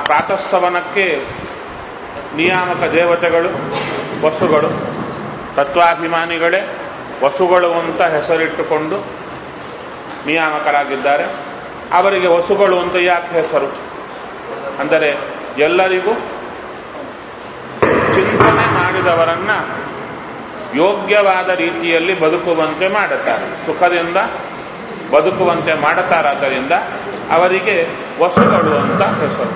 ಪ್ರಾತಃಸವನಕ್ಕೆ ನಿಯಾಮಕ ದೇವತೆಗಳು ವಸುಗಳು ತತ್ವಾಭಿಮಾನಿಗಳೇ ವಸುಗಳು ಅಂತ ಹೆಸರಿಟ್ಟುಕೊಂಡು ನಿಯಾಮಕರಾಗಿದ್ದಾರೆ ಅವರಿಗೆ ವಸುಗಳು ಅಂತ ಯಾಕೆ ಹೆಸರು ಅಂದರೆ ಎಲ್ಲರಿಗೂ ಚಿಂತನೆ ಮಾಡಿದವರನ್ನ ಯೋಗ್ಯವಾದ ರೀತಿಯಲ್ಲಿ ಬದುಕುವಂತೆ ಮಾಡುತ್ತಾರೆ ಸುಖದಿಂದ ಬದುಕುವಂತೆ ಮಾಡುತ್ತಾರಾದ್ದರಿಂದ ಅವರಿಗೆ ವಸುಗಳು ಅಂತ ಹೆಸರು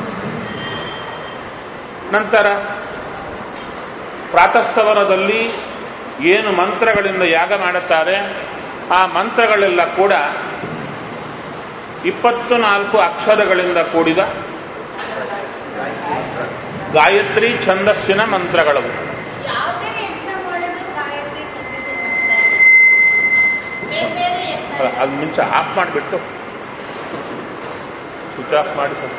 ನಂತರ ಪ್ರಾತಃಸವನದಲ್ಲಿ ಏನು ಮಂತ್ರಗಳಿಂದ ಯಾಗ ಮಾಡುತ್ತಾರೆ ಆ ಮಂತ್ರಗಳೆಲ್ಲ ಕೂಡ ಇಪ್ಪತ್ತು ನಾಲ್ಕು ಅಕ್ಷರಗಳಿಂದ ಕೂಡಿದ ಗಾಯತ್ರಿ ಛಂದಸ್ಸಿನ ಮಂತ್ರಗಳು ಯಾವುದೇ ಯಜ್ಞ ಮಾಡಿದ್ರು ಗಾಯತ್ರಿ ಛಂದಸ್ಸಿನ ಮಂತ್ರ ಬೇರೆ ಬೇರೆ ಯಜ್ಞ ಅದು ಮುಂಚೆ ಆಫ್ ಮಾಡಿಬಿಟ್ಟು ಸ್ವಿಚ್ ಆಫ್ ಮಾಡಿ ಸರ್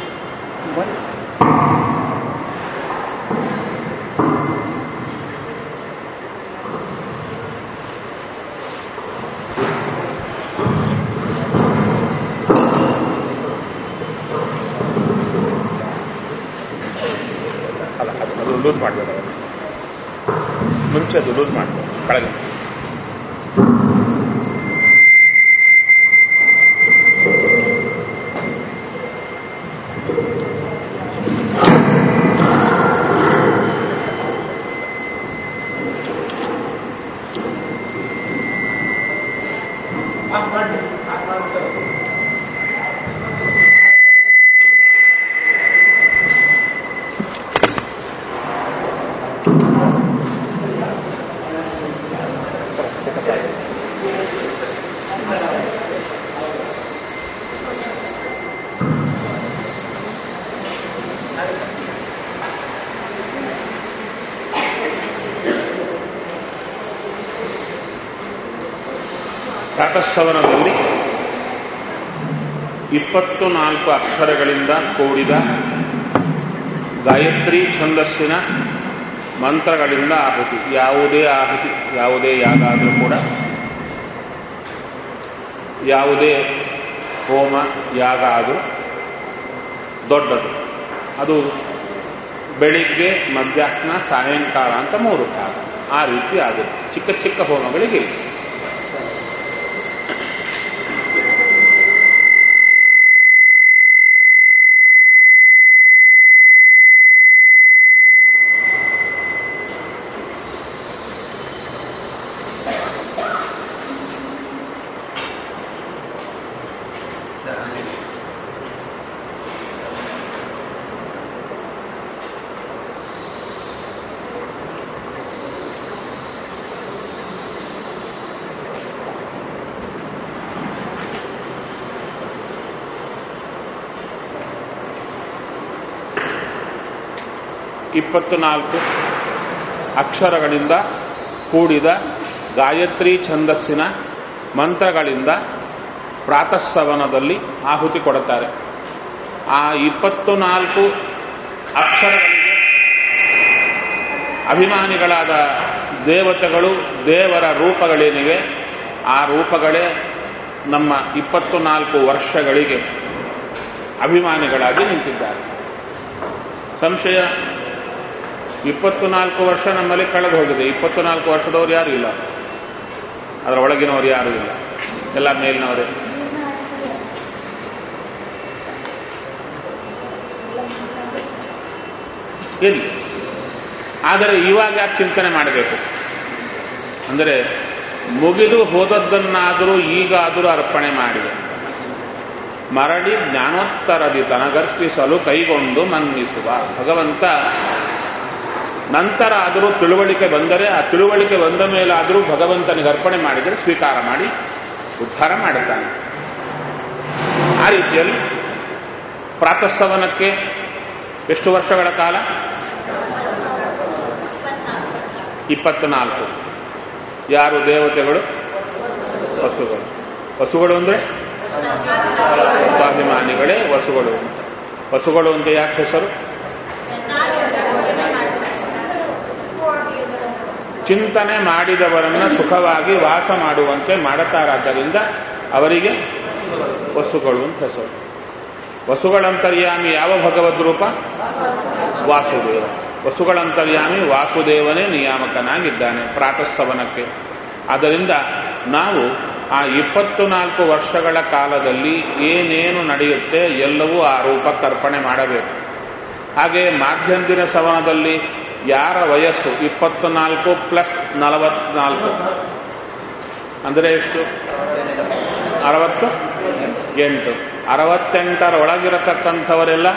ಅಲ್ಲ ಅದು ಅದು ಲೂಸ್ ಮಾಡಬೇಡ ಮುಂಚೆ ಅದು ಲೂಸ್ ಮಾಡಬೇಕು ಕೆಳಗೆ ಪ್ರಾತಃಸವನದಲ್ಲಿ ಇಪ್ಪತ್ತು ನಾಲ್ಕು ಅಕ್ಷರಗಳಿಂದ ಕೂಡಿದ ಗಾಯತ್ರಿ ಛಂದಸ್ಸಿನ ಮಂತ್ರಗಳಿಂದ ಆಹುತಿ ಯಾವುದೇ ಆಹುತಿ ಯಾವುದೇ ಯಾಗ ಆದರೂ ಕೂಡ ಯಾವುದೇ ಹೋಮ ಯಾಗ ಆದರೂ ದೊಡ್ಡದು ಅದು ಬೆಳಿಗ್ಗೆ ಮಧ್ಯಾಹ್ನ ಸಾಯಂಕಾಲ ಅಂತ ಮೂರು ಭಾಗ ಆ ರೀತಿ ಆಗುತ್ತೆ ಚಿಕ್ಕ ಚಿಕ್ಕ ಹೋಮಗಳಿಗೆ ಇಪ್ಪತ್ತು ನಾಲ್ಕು ಅಕ್ಷರಗಳಿಂದ ಕೂಡಿದ ಗಾಯತ್ರಿ ಛಂದಸ್ಸಿನ ಮಂತ್ರಗಳಿಂದ ಪ್ರಾತಃಸವನದಲ್ಲಿ ಆಹುತಿ ಕೊಡುತ್ತಾರೆ ಆ ಇಪ್ಪತ್ತು ನಾಲ್ಕು ಅಕ್ಷರಗಳಿಗೆ ಅಭಿಮಾನಿಗಳಾದ ದೇವತೆಗಳು ದೇವರ ರೂಪಗಳೇನಿವೆ ಆ ರೂಪಗಳೇ ನಮ್ಮ ಇಪ್ಪತ್ತು ನಾಲ್ಕು ವರ್ಷಗಳಿಗೆ ಅಭಿಮಾನಿಗಳಾಗಿ ನಿಂತಿದ್ದಾರೆ ಸಂಶಯ ಇಪ್ಪತ್ತು ನಾಲ್ಕು ವರ್ಷ ನಮ್ಮಲ್ಲಿ ಕಳೆದು ಹೋಗಿದೆ ಇಪ್ಪತ್ತು ನಾಲ್ಕು ವರ್ಷದವ್ರು ಯಾರು ಇಲ್ಲ ಅದರ ಒಳಗಿನವರು ಯಾರು ಇಲ್ಲ ಎಲ್ಲ ಮೇಲಿನವರೇ ಇರಲಿ ಆದರೆ ಇವಾಗ ಯಾಕೆ ಚಿಂತನೆ ಮಾಡಬೇಕು ಅಂದರೆ ಮುಗಿದು ಹೋದದ್ದನ್ನಾದರೂ ಈಗಾದರೂ ಅರ್ಪಣೆ ಮಾಡಿದೆ ಮರಳಿ ಜ್ಞಾನೋತ್ತರದಿ ತನಗರ್ಪಿಸಲು ಕೈಗೊಂಡು ಮನ್ನಿಸುವ ಭಗವಂತ ನಂತರ ಆದರೂ ತಿಳುವಳಿಕೆ ಬಂದರೆ ಆ ತಿಳುವಳಿಕೆ ಬಂದ ಮೇಲಾದರೂ ಭಗವಂತನಿಗೆ ಅರ್ಪಣೆ ಮಾಡಿದರೆ ಸ್ವೀಕಾರ ಮಾಡಿ ಉದ್ಧಾರ ಮಾಡುತ್ತಾನೆ ಆ ರೀತಿಯಲ್ಲಿ ಪ್ರಾತಃಸವನಕ್ಕೆ ಎಷ್ಟು ವರ್ಷಗಳ ಕಾಲ ಇಪ್ಪತ್ನಾಲ್ಕು ಯಾರು ದೇವತೆಗಳು ವಸುಗಳು ವಸುಗಳು ಅಂದ್ರೆ ಸ್ವಾಭಿಮಾನಿಗಳೇ ವಸುಗಳು ವಸುಗಳು ಅಂತ ಯಾಕೆ ಹೆಸರು ಚಿಂತನೆ ಮಾಡಿದವರನ್ನ ಸುಖವಾಗಿ ವಾಸ ಮಾಡುವಂತೆ ಮಾಡುತ್ತಾರಾದ್ದರಿಂದ ಅವರಿಗೆ ವಸುಗಳು ಅಂತ ಹೆಸರು ವಸುಗಳಂತರ್ಯಾಮಿ ಯಾವ ಭಗವದ್ ರೂಪ ವಾಸುದೇವ ವಸುಗಳಂತರ್ಯಾಮಿ ವಾಸುದೇವನೇ ನಿಯಾಮಕನಾಗಿದ್ದಾನೆ ಪ್ರಾತಸ್ತವನಕ್ಕೆ ಆದ್ದರಿಂದ ನಾವು ಆ ಇಪ್ಪತ್ತು ನಾಲ್ಕು ವರ್ಷಗಳ ಕಾಲದಲ್ಲಿ ಏನೇನು ನಡೆಯುತ್ತೆ ಎಲ್ಲವೂ ಆ ರೂಪಕ್ಕೆ ಅರ್ಪಣೆ ಮಾಡಬೇಕು ಹಾಗೆ ಮಾಧ್ಯಂದಿನ ಸವನದಲ್ಲಿ ಯಾರ ವಯಸ್ಸು ಇಪ್ಪತ್ತು ನಾಲ್ಕು ಪ್ಲಸ್ ನಲವತ್ನಾಲ್ಕು ಅಂದರೆ ಎಷ್ಟು ಅರವತ್ತು ಎಂಟು ಅರವತ್ತೆಂಟರ ಒಳಗಿರತಕ್ಕಂಥವರೆಲ್ಲ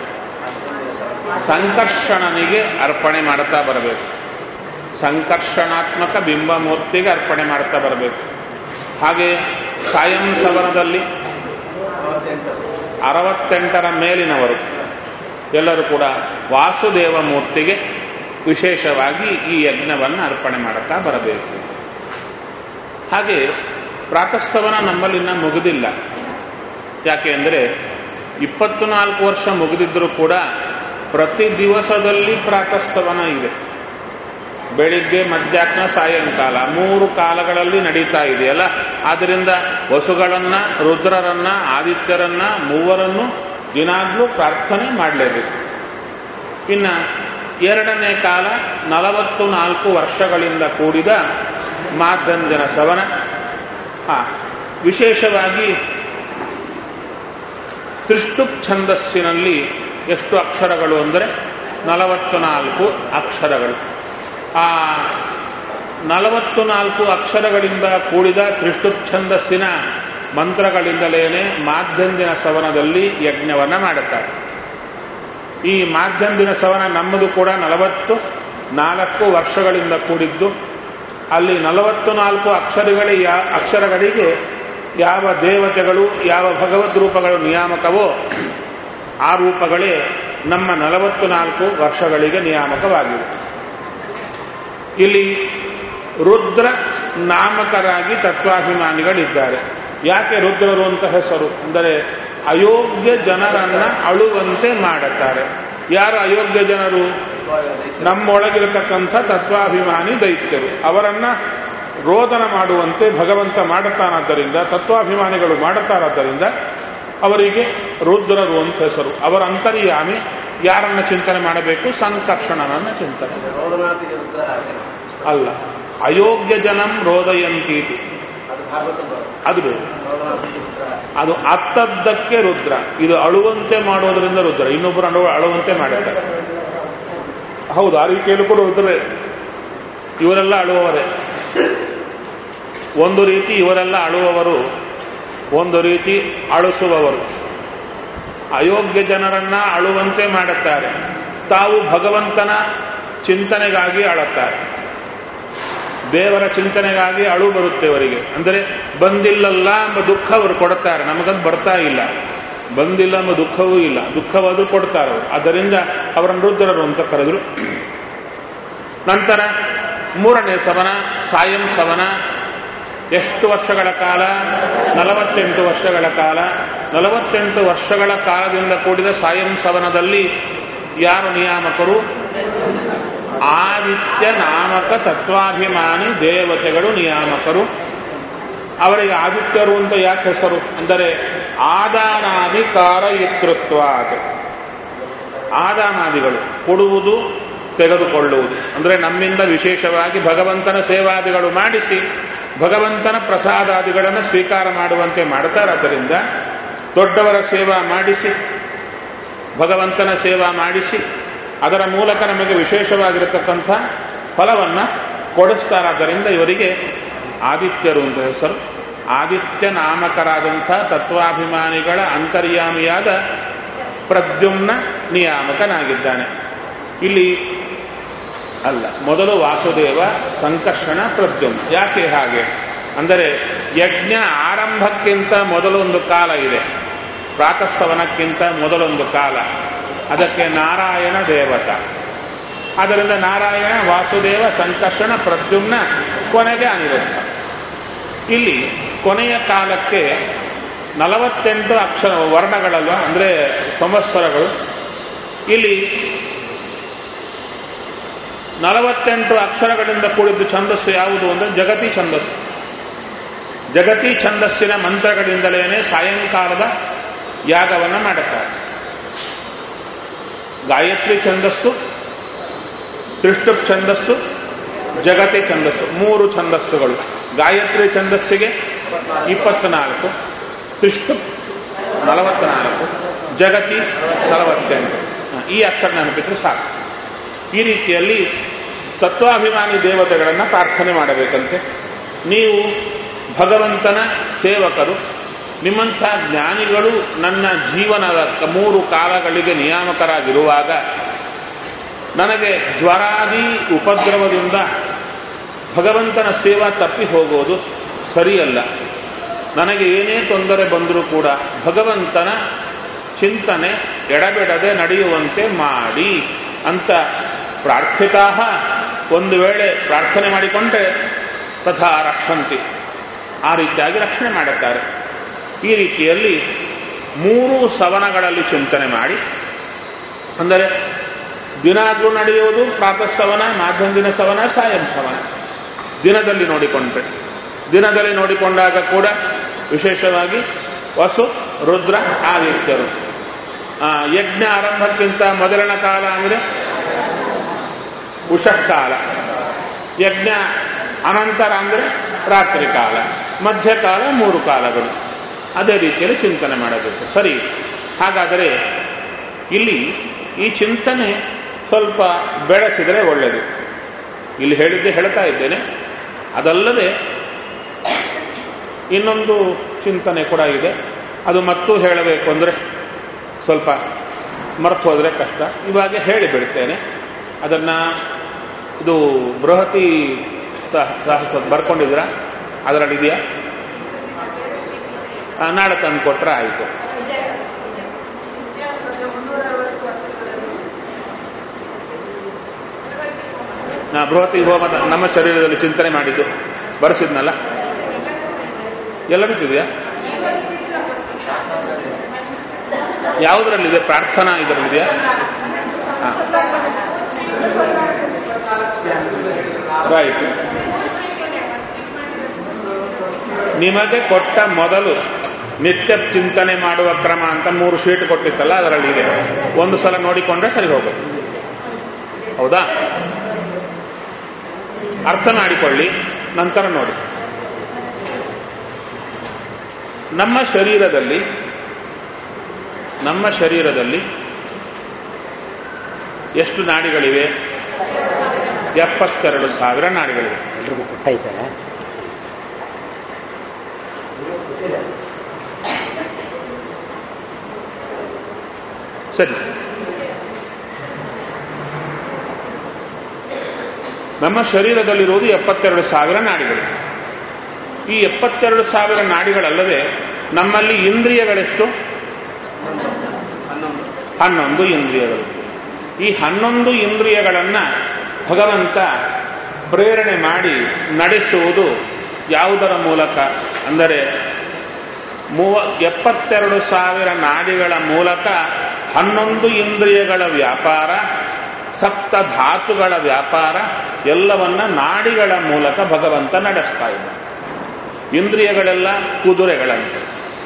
ಸಂಕರ್ಷಣನಿಗೆ ಅರ್ಪಣೆ ಮಾಡ್ತಾ ಬರಬೇಕು ಸಂಕರ್ಷಣಾತ್ಮಕ ಬಿಂಬಮೂರ್ತಿಗೆ ಅರ್ಪಣೆ ಮಾಡ್ತಾ ಬರಬೇಕು ಹಾಗೆ ಸಾಯಂ ಸವನದಲ್ಲಿ ಅರವತ್ತೆಂಟರ ಮೇಲಿನವರು ಎಲ್ಲರೂ ಕೂಡ ವಾಸುದೇವ ಮೂರ್ತಿಗೆ ವಿಶೇಷವಾಗಿ ಈ ಯಜ್ಞವನ್ನು ಅರ್ಪಣೆ ಮಾಡುತ್ತಾ ಬರಬೇಕು ಹಾಗೆ ಪ್ರಾತಸ್ತವನ ನಮ್ಮಲ್ಲಿನ್ನ ಮುಗಿದಿಲ್ಲ ಯಾಕೆ ಅಂದರೆ ಇಪ್ಪತ್ತು ನಾಲ್ಕು ವರ್ಷ ಮುಗಿದಿದ್ರೂ ಕೂಡ ಪ್ರತಿ ದಿವಸದಲ್ಲಿ ಪ್ರಾತಸ್ತವನ ಇದೆ ಬೆಳಿಗ್ಗೆ ಮಧ್ಯಾಹ್ನ ಸಾಯಂಕಾಲ ಮೂರು ಕಾಲಗಳಲ್ಲಿ ನಡೀತಾ ಇದೆಯಲ್ಲ ಆದ್ದರಿಂದ ವಸುಗಳನ್ನ ರುದ್ರರನ್ನ ಆದಿತ್ಯರನ್ನ ಮೂವರನ್ನು ದಿನಾಗ್ಲೂ ಪ್ರಾರ್ಥನೆ ಮಾಡಲೇಬೇಕು ಇನ್ನ ಎರಡನೇ ಕಾಲ ನಲವತ್ತು ನಾಲ್ಕು ವರ್ಷಗಳಿಂದ ಕೂಡಿದ ಮಾಧ್ಯಂಜನ ಸವನ ಆ ವಿಶೇಷವಾಗಿ ತ್ರಿಷ್ಟುಪ್ ಛಂದಸ್ಸಿನಲ್ಲಿ ಎಷ್ಟು ಅಕ್ಷರಗಳು ಅಂದರೆ ನಲವತ್ತು ನಾಲ್ಕು ಅಕ್ಷರಗಳು ಆ ನಲವತ್ತು ನಾಲ್ಕು ಅಕ್ಷರಗಳಿಂದ ಕೂಡಿದ ತ್ರಿಷ್ಟುಪ್ ಛಂದಸ್ಸಿನ ಮಂತ್ರಗಳಿಂದಲೇನೆ ಮಾಧ್ಯಂದಿನ ಸವನದಲ್ಲಿ ಯಜ್ಞವನ್ನ ಮಾಡುತ್ತಾರೆ ಈ ಮಾಧ್ಯಂದಿನ ಸವನ ನಮ್ಮದು ಕೂಡ ನಲವತ್ತು ನಾಲ್ಕು ವರ್ಷಗಳಿಂದ ಕೂಡಿದ್ದು ಅಲ್ಲಿ ನಲವತ್ತು ನಾಲ್ಕು ಅಕ್ಷರಗಳ ಅಕ್ಷರಗಳಿಗೆ ಯಾವ ದೇವತೆಗಳು ಯಾವ ಭಗವದ್ ರೂಪಗಳು ನಿಯಾಮಕವೋ ಆ ರೂಪಗಳೇ ನಮ್ಮ ನಲವತ್ತು ನಾಲ್ಕು ವರ್ಷಗಳಿಗೆ ನಿಯಾಮಕವಾಗಿವೆ ಇಲ್ಲಿ ರುದ್ರ ನಾಮಕರಾಗಿ ತತ್ವಾಭಿಮಾನಿಗಳಿದ್ದಾರೆ ಯಾಕೆ ರುದ್ರರು ಅಂತ ಹೆಸರು ಅಂದರೆ ಅಯೋಗ್ಯ ಜನರನ್ನ ಅಳುವಂತೆ ಮಾಡುತ್ತಾರೆ ಯಾರು ಅಯೋಗ್ಯ ಜನರು ನಮ್ಮೊಳಗಿರತಕ್ಕಂಥ ತತ್ವಾಭಿಮಾನಿ ದೈತ್ಯರು ಅವರನ್ನ ರೋದನ ಮಾಡುವಂತೆ ಭಗವಂತ ಮಾಡುತ್ತಾನಾದ್ದರಿಂದ ತತ್ವಾಭಿಮಾನಿಗಳು ಮಾಡುತ್ತಾರಾದ್ದರಿಂದ ಅವರಿಗೆ ರುದ್ರರು ಅಂತ ಹೆಸರು ಅವರ ಅಂತರ್ಯಾಮಿ ಯಾರನ್ನ ಚಿಂತನೆ ಮಾಡಬೇಕು ಸಂಕರ್ಷಣನನ್ನ ಚಿಂತನೆ ರೋದನಾಥಿಗೆ ರುದ್ರ ಹಾಗೆ ಅಲ್ಲ ಅಯೋಗ್ಯ ಜನಂ ರೋದಯಂತೀತಿ ಅದು ಭಾಗವತ ಬರುತ್ತೆ. ಅದು ಬೇರೆ ರೋದನಾಥಿಗೆ ರುದ್ರ ಅದು ಅತ್ತದ್ದಕ್ಕೆ ರುದ್ರ ಇದು ಅಳುವಂತೆ ಮಾಡೋದ್ರಿಂದ ರುದ್ರ ಇನ್ನೊಬ್ಬರು ಅಳು ಅಳುವಂತೆ ಮಾಡುತ್ತಾರೆ ಹೌದು ಆ ರೀತಿಯಲ್ಲೂ ಕೂಡ ರುದ್ರೇ ಇವರೆಲ್ಲ ಅಳುವವರೇ ಒಂದು ರೀತಿ ಇವರೆಲ್ಲ ಅಳುವವರು ಒಂದು ರೀತಿ ಅಳಿಸುವವರು ಅಯೋಗ್ಯ ಜನರನ್ನ ಅಳುವಂತೆ ಮಾಡುತ್ತಾರೆ ತಾವು ಭಗವಂತನ ಚಿಂತನೆಗಾಗಿ ಅಳುತ್ತಾರೆ ದೇವರ ಚಿಂತನೆಗಾಗಿ ಅಳು ಬರುತ್ತೆ ಅವರಿಗೆ ಅಂದರೆ ಬಂದಿಲ್ಲಲ್ಲ ಎಂಬ ದುಃಖ ಅವರು ಕೊಡುತ್ತಾರೆ ನಮಗದು ಬರ್ತಾ ಇಲ್ಲ ಬಂದಿಲ್ಲ ಎಂಬ ದುಃಖವೂ ಇಲ್ಲ ದುಃಖವಾದರೂ ಕೊಡ್ತಾರೆ ಅವರು ಆದ್ದರಿಂದ ಅವರನ್ನು ರುದ್ರರು ಅಂತ ಕರೆದ್ರು ನಂತರ ಮೂರನೇ ಸವನ ಸಾಯಂ ಸವನ ಎಷ್ಟು ವರ್ಷಗಳ ಕಾಲ ನಲವತ್ತೆಂಟು ವರ್ಷಗಳ ಕಾಲ ನಲವತ್ತೆಂಟು ವರ್ಷಗಳ ಕಾಲದಿಂದ ಕೂಡಿದ ಸಾಯಂ ಸವನದಲ್ಲಿ ಯಾರು ನಿಯಾಮಕರು ಆದಿತ್ಯ ನಾಮಕ ತತ್ವಾಭಿಮಾನಿ ದೇವತೆಗಳು ನಿಯಾಮಕರು ಅವರಿಗೆ ಆದಿತ್ಯರು ಅಂತ ಯಾಕೆ ಹೆಸರು ಅಂದರೆ ಆದಾನಾದಿ ಕಾರಯಿತೃತ್ವ ಆದಾನಾದಿಗಳು ಕೊಡುವುದು ತೆಗೆದುಕೊಳ್ಳುವುದು ಅಂದರೆ ನಮ್ಮಿಂದ ವಿಶೇಷವಾಗಿ ಭಗವಂತನ ಸೇವಾದಿಗಳು ಮಾಡಿಸಿ ಭಗವಂತನ ಪ್ರಸಾದಾದಿಗಳನ್ನು ಸ್ವೀಕಾರ ಮಾಡುವಂತೆ ಮಾಡ್ತಾರಾದ್ದರಿಂದ ದೊಡ್ಡವರ ಸೇವಾ ಮಾಡಿಸಿ ಭಗವಂತನ ಸೇವಾ ಮಾಡಿಸಿ ಅದರ ಮೂಲಕ ನಮಗೆ ವಿಶೇಷವಾಗಿರತಕ್ಕಂಥ ಫಲವನ್ನ ಕೊಡಿಸ್ತಾರಾದ್ದರಿಂದ ಇವರಿಗೆ ಆದಿತ್ಯರು ಅಂತ ಹೆಸರು ಆದಿತ್ಯ ನಾಮಕರಾದಂಥ ತತ್ವಾಭಿಮಾನಿಗಳ ಅಂತರ್ಯಾಮಿಯಾದ ಪ್ರದ್ಯುಮ್ನ ನಿಯಾಮಕನಾಗಿದ್ದಾನೆ ಇಲ್ಲಿ ಅಲ್ಲ ಮೊದಲು ವಾಸುದೇವ ಸಂಕರ್ಷಣ ಪ್ರದ್ಯುಮ್ನ ಯಾಕೆ ಹಾಗೆ ಅಂದರೆ ಯಜ್ಞ ಆರಂಭಕ್ಕಿಂತ ಮೊದಲೊಂದು ಕಾಲ ಇದೆ ಪ್ರಾತಃಸವನಕ್ಕಿಂತ ಮೊದಲೊಂದು ಕಾಲ ಅದಕ್ಕೆ ನಾರಾಯಣ ದೇವತ ಆದ್ದರಿಂದ ನಾರಾಯಣ ವಾಸುದೇವ ಸಂಕರ್ಷಣ ಪ್ರದ್ಯುಮ್ನ ಕೊನೆಗೆ ಅನಿರುದ್ಧ ಇಲ್ಲಿ ಕೊನೆಯ ಕಾಲಕ್ಕೆ ನಲವತ್ತೆಂಟು ಅಕ್ಷರ ವರ್ಣಗಳಲ್ವ ಅಂದರೆ ಸಂವತ್ಸರಗಳು ಇಲ್ಲಿ ನಲವತ್ತೆಂಟು ಅಕ್ಷರಗಳಿಂದ ಕೂಡಿದ್ದು ಛಂದಸ್ಸು ಯಾವುದು ಅಂದರೆ ಜಗತಿ ಛಂದಸ್ಸು ಜಗತಿ ಛಂದಸ್ಸಿನ ಮಂತ್ರಗಳಿಂದಲೇನೆ ಸಾಯಂಕಾಲದ ಯಾಗವನ್ನು ಮಾಡುತ್ತಾರೆ ಗಾಯತ್ರಿ ಛಂದಸ್ಸು ತ್ರಿಷ್ಟುಪ್ ಛಂದಸ್ಸು ಜಗತಿ ಛಂದಸ್ಸು ಮೂರು ಛಂದಸ್ಸುಗಳು ಗಾಯತ್ರಿ ಛಂದಸ್ಸಿಗೆ ಇಪ್ಪತ್ನಾಲ್ಕು ತ್ರಿಷ್ಟುಪ್ ನಲವತ್ನಾಲ್ಕು ಜಗತಿ ನಲವತ್ತೆಂಟು ಈ ಅಕ್ಷರ ನೆನಪಿದ್ರೆ ಸಾಕು ಈ ರೀತಿಯಲ್ಲಿ ತತ್ವಾಭಿಮಾನಿ ದೇವತೆಗಳನ್ನು ಪ್ರಾರ್ಥನೆ ಮಾಡಬೇಕಂತೆ ನೀವು ಭಗವಂತನ ಸೇವಕರು ನಿಮ್ಮಂಥ ಜ್ಞಾನಿಗಳು ನನ್ನ ಜೀವನದ ಮೂರು ಕಾಲಗಳಿಗೆ ನಿಯಾಮಕರಾಗಿರುವಾಗ ನನಗೆ ಜ್ವರಾದಿ ಉಪದ್ರವದಿಂದ ಭಗವಂತನ ಸೇವಾ ತಪ್ಪಿ ಹೋಗೋದು ಸರಿಯಲ್ಲ ನನಗೆ ಏನೇ ತೊಂದರೆ ಬಂದರೂ ಕೂಡ ಭಗವಂತನ ಚಿಂತನೆ ಎಡಬಿಡದೆ ನಡೆಯುವಂತೆ ಮಾಡಿ ಅಂತ ಪ್ರಾರ್ಥಿತಾ ಒಂದು ವೇಳೆ ಪ್ರಾರ್ಥನೆ ಮಾಡಿಕೊಂಡ್ರೆ ತಥಾ ರಕ್ಷಂತಿ ಆ ರೀತಿಯಾಗಿ ರಕ್ಷಣೆ ಮಾಡುತ್ತಾರೆ ಈ ರೀತಿಯಲ್ಲಿ ಮೂರು ಸವನಗಳಲ್ಲಿ ಚಿಂತನೆ ಮಾಡಿ ಅಂದರೆ ದಿನಾಗ್ಲೂ ನಡೆಯುವುದು ಪ್ರಾತಃ ಸವನ ಮಾಧ್ಯಮ ಸವನ ಸಾಯಂ ಸವನ ದಿನದಲ್ಲಿ ನೋಡಿಕೊಂಡ್ರೆ ದಿನದಲ್ಲಿ ನೋಡಿಕೊಂಡಾಗ ಕೂಡ ವಿಶೇಷವಾಗಿ ವಸು ರುದ್ರ ಆದಿತ್ಯರು ಆ, ಯಜ್ಞ ಆರಂಭಕ್ಕಿಂತ ಮೊದಲನ ಕಾಲ ಅಂದರೆ ಉಷಃಕಾಲ ಯಜ್ಞ ಅನಂತರ ಅಂದರೆ ರಾತ್ರಿ ಕಾಲ ಮಧ್ಯಕಾಲ ಮೂರು ಕಾಲಗಳು ಅದೇ ರೀತಿಯಲ್ಲಿ ಚಿಂತನೆ ಮಾಡಬೇಕು ಸರಿ ಹಾಗಾದರೆ ಇಲ್ಲಿ ಈ ಚಿಂತನೆ ಸ್ವಲ್ಪ ಬೆಳೆಸಿದರೆ ಒಳ್ಳೆಯದು ಇಲ್ಲಿ ಹೇಳಿದ್ದೆ ಹೇಳ್ತಾ ಇದ್ದೇನೆ ಅದಲ್ಲದೆ ಇನ್ನೊಂದು ಚಿಂತನೆ ಕೂಡ ಇದೆ ಅದು ಮತ್ತೂ ಹೇಳಬೇಕು ಅಂದರೆ ಸ್ವಲ್ಪ ಮರೆತು ಹೋದರೆ ಕಷ್ಟ ಇವಾಗ ಹೇಳಿಬಿಡ್ತೇನೆ ಅದನ್ನ ಇದು ಬೃಹತಿ ಸಹ ಸಾಹಸ ಬರ್ಕೊಂಡಿದ್ದೀರಾ ಅದರಲ್ಲಿ ಇದೆಯಾ ಆ, ನಾಳೆ ತಂದು ಕೊಟ್ರೆ ಆಯಿತು ನಾ ಬೃಹತಿ ಹೋಮದ ನಮ್ಮ ಶರೀರದಲ್ಲಿ ಚಿಂತನೆ ಮಾಡಿದ್ದು ಬರೆಸಿದ್ನಲ್ಲ ಎಲ್ಲ ಬಿದ್ದಿದೆಯಾ ಯಾವುದರಲ್ಲಿದೆ ಪ್ರಾರ್ಥನಾ ಇದರಲ್ಲಿದೆಯಾ ಹಾ ರೈಟ್ ನಿಮಗೆ ಕೊಟ್ಟ ಮೊದಲು ನಿತ್ಯ ಚಿಂತನೆ ಮಾಡುವ ಕ್ರಮ ಅಂತ ಮೂರು ಶೀಟ್ ಕೊಟ್ಟಿತ್ತಲ್ಲ ಅದರಲ್ಲಿ ಇದೆ ಒಂದು ಸಲ ನೋಡಿಕೊಂಡ್ರೆ ಸರಿ ಹೋಗುತ್ತೆ ಹೌದಾ ಅರ್ಥ ಮಾಡಿಕೊಳ್ಳಿ ನಂತರ ನೋಡಿ ನಮ್ಮ ಶರೀರದಲ್ಲಿ ನಮ್ಮ ಶರೀರದಲ್ಲಿ ಎಷ್ಟು ನಾಡಿಗಳಿವೆ ಎಪ್ಪತ್ತೆರಡು ಸಾವಿರ ನಾಡಿಗಳಿವೆ ಎಲ್ರಿಗೂ ಕೊಟ್ಟೈತೆ ಸರಿ ನಮ್ಮ ಶರೀರದಲ್ಲಿರುವುದು ಎಪ್ಪತ್ತೆರಡು ಸಾವಿರ ನಾಡಿಗಳು ಈ ಎಪ್ಪತ್ತೆರಡು ಸಾವಿರ ನಾಡಿಗಳಲ್ಲದೆ ನಮ್ಮಲ್ಲಿ ಇಂದ್ರಿಯಗಳೆಷ್ಟು ಹನ್ನೊಂದು ಹನ್ನೊಂದು ಇಂದ್ರಿಯಗಳು ಈ ಹನ್ನೊಂದು ಇಂದ್ರಿಯಗಳನ್ನ ಭಗವಂತ ಪ್ರೇರಣೆ ಮಾಡಿ ನಡೆಸುವುದು ಯಾವುದರ ಮೂಲಕ ಅಂದರೆ ಮೂವ ಎಪ್ಪತ್ತೆರಡು ಸಾವಿರ ನಾಡಿಗಳ ಮೂಲಕ ಹನ್ನೊಂದು ಇಂದ್ರಿಯಗಳ ವ್ಯಾಪಾರ ಸಪ್ತ ಧಾತುಗಳ ವ್ಯಾಪಾರ ಎಲ್ಲವನ್ನ ನಾಡಿಗಳ ಮೂಲಕ ಭಗವಂತ ನಡೆಸ್ತಾ ಇದ್ದಾನೆ ಇಂದ್ರಿಯಗಳೆಲ್ಲ ಕುದುರೆಗಳಂತೆ